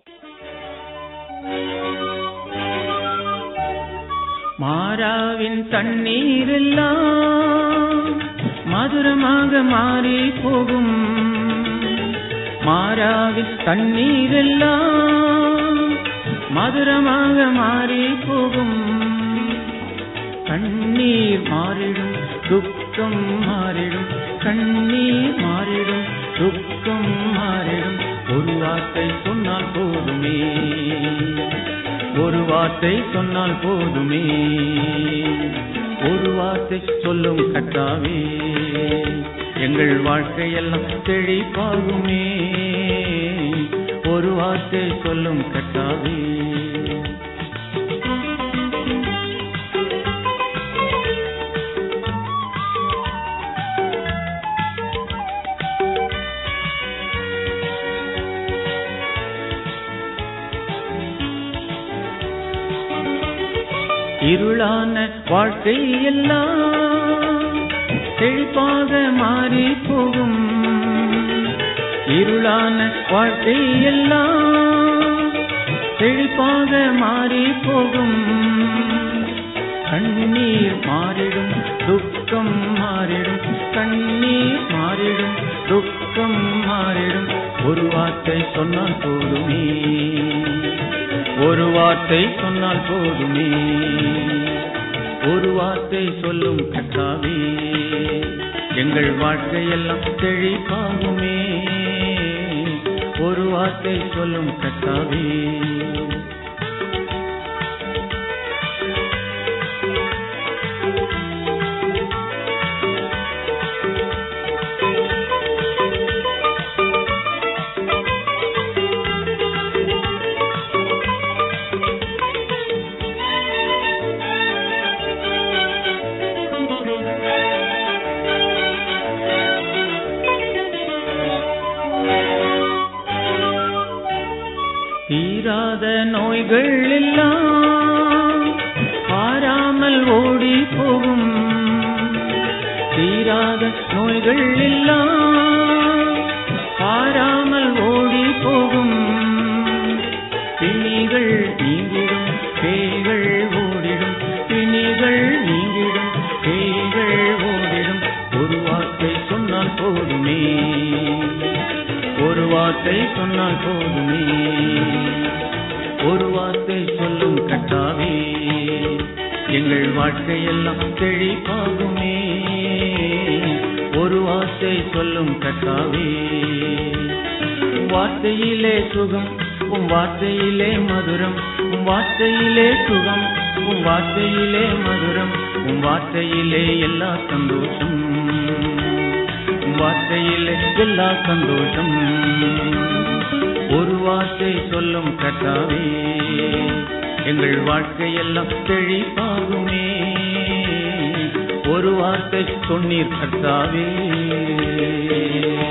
மாறாவின் தண்ணீரெல்லாம் மதுரமாக மாறி போகும் மாறாவின் தண்ணீரெல்லாம் மதுரமாக மாறி போகும் கண்ணீர் மாறிடும் துக்கம் மாறிடும் கண்ணீர் மாறிடும் துக்கம் மாறிடும் ஒரு வார்த்தை சொன்னால் போதுமே ஒரு வார்த்தை சொன்னால் போதுமே ஒரு வார்த்தை சொல்லும் கட்டாவே எங்கள் வாழ்க்கையெல்லாம் செழிப்பாகுமே ஒரு வார்த்தை சொல்லும் கட்டாவே இருளான வாழ்க்கை எல்லாம் செழிப்பாக மாறி போகும் இருளான வாழ்க்கை எல்லாம் செழிப்பாக மாறி போகும் கண்ணீர் மாறிடும் துக்கம் மாறிடும் கண்ணீர் மாறிடும் துக்கம் மாறிடும் ஒரு வார்த்தை சொன்னால் போதுமே ஒரு வார்த்தை சொன்னால் போதுமே ஒரு வார்த்தை சொல்லும் கட்டாவே எங்கள் வாழ்க்கையெல்லாம் செழிப்பாகுமே ஒரு வார்த்தை சொல்லும் கட்டாவே தீராத நோய்கள் எல்லாம் பாராமல் ஓடி போகும் தீராத நோய்கள் எல்லாம் பாராமல் ஓடி போகும் பிணிகள் நீங்கிடும் பேய்கள் ஓடிடும் பிணிகள் நீங்கிடும் பேய்கள் ஓடிடும் ஒரு வார்த்தை சொன்னால் கர்த்தாவே எங்கள் வாழ்க்கையெல்லாம் செழிப்பாகுமே ஒரு வார்த்தை சொல்லும் கர்த்தாவே வார்த்தையிலே சுகம் உம் வார்த்தையிலே மதுரம் உம் வார்த்தையிலே சுகம் உம் வார்த்தையிலே மதுரம் உம் வார்த்தையிலே எல்லா சந்தோஷம் உம் வார்த்தையிலே எல்லா சந்தோஷம் ஒரு வார்த்தை சொல்லும் கர்த்தாவே எங்கள் வாழ்க்கையெல்லாம் செழிப்பாகுமே ஒரு வார்த்தை சொன்னீர் கர்த்தாவே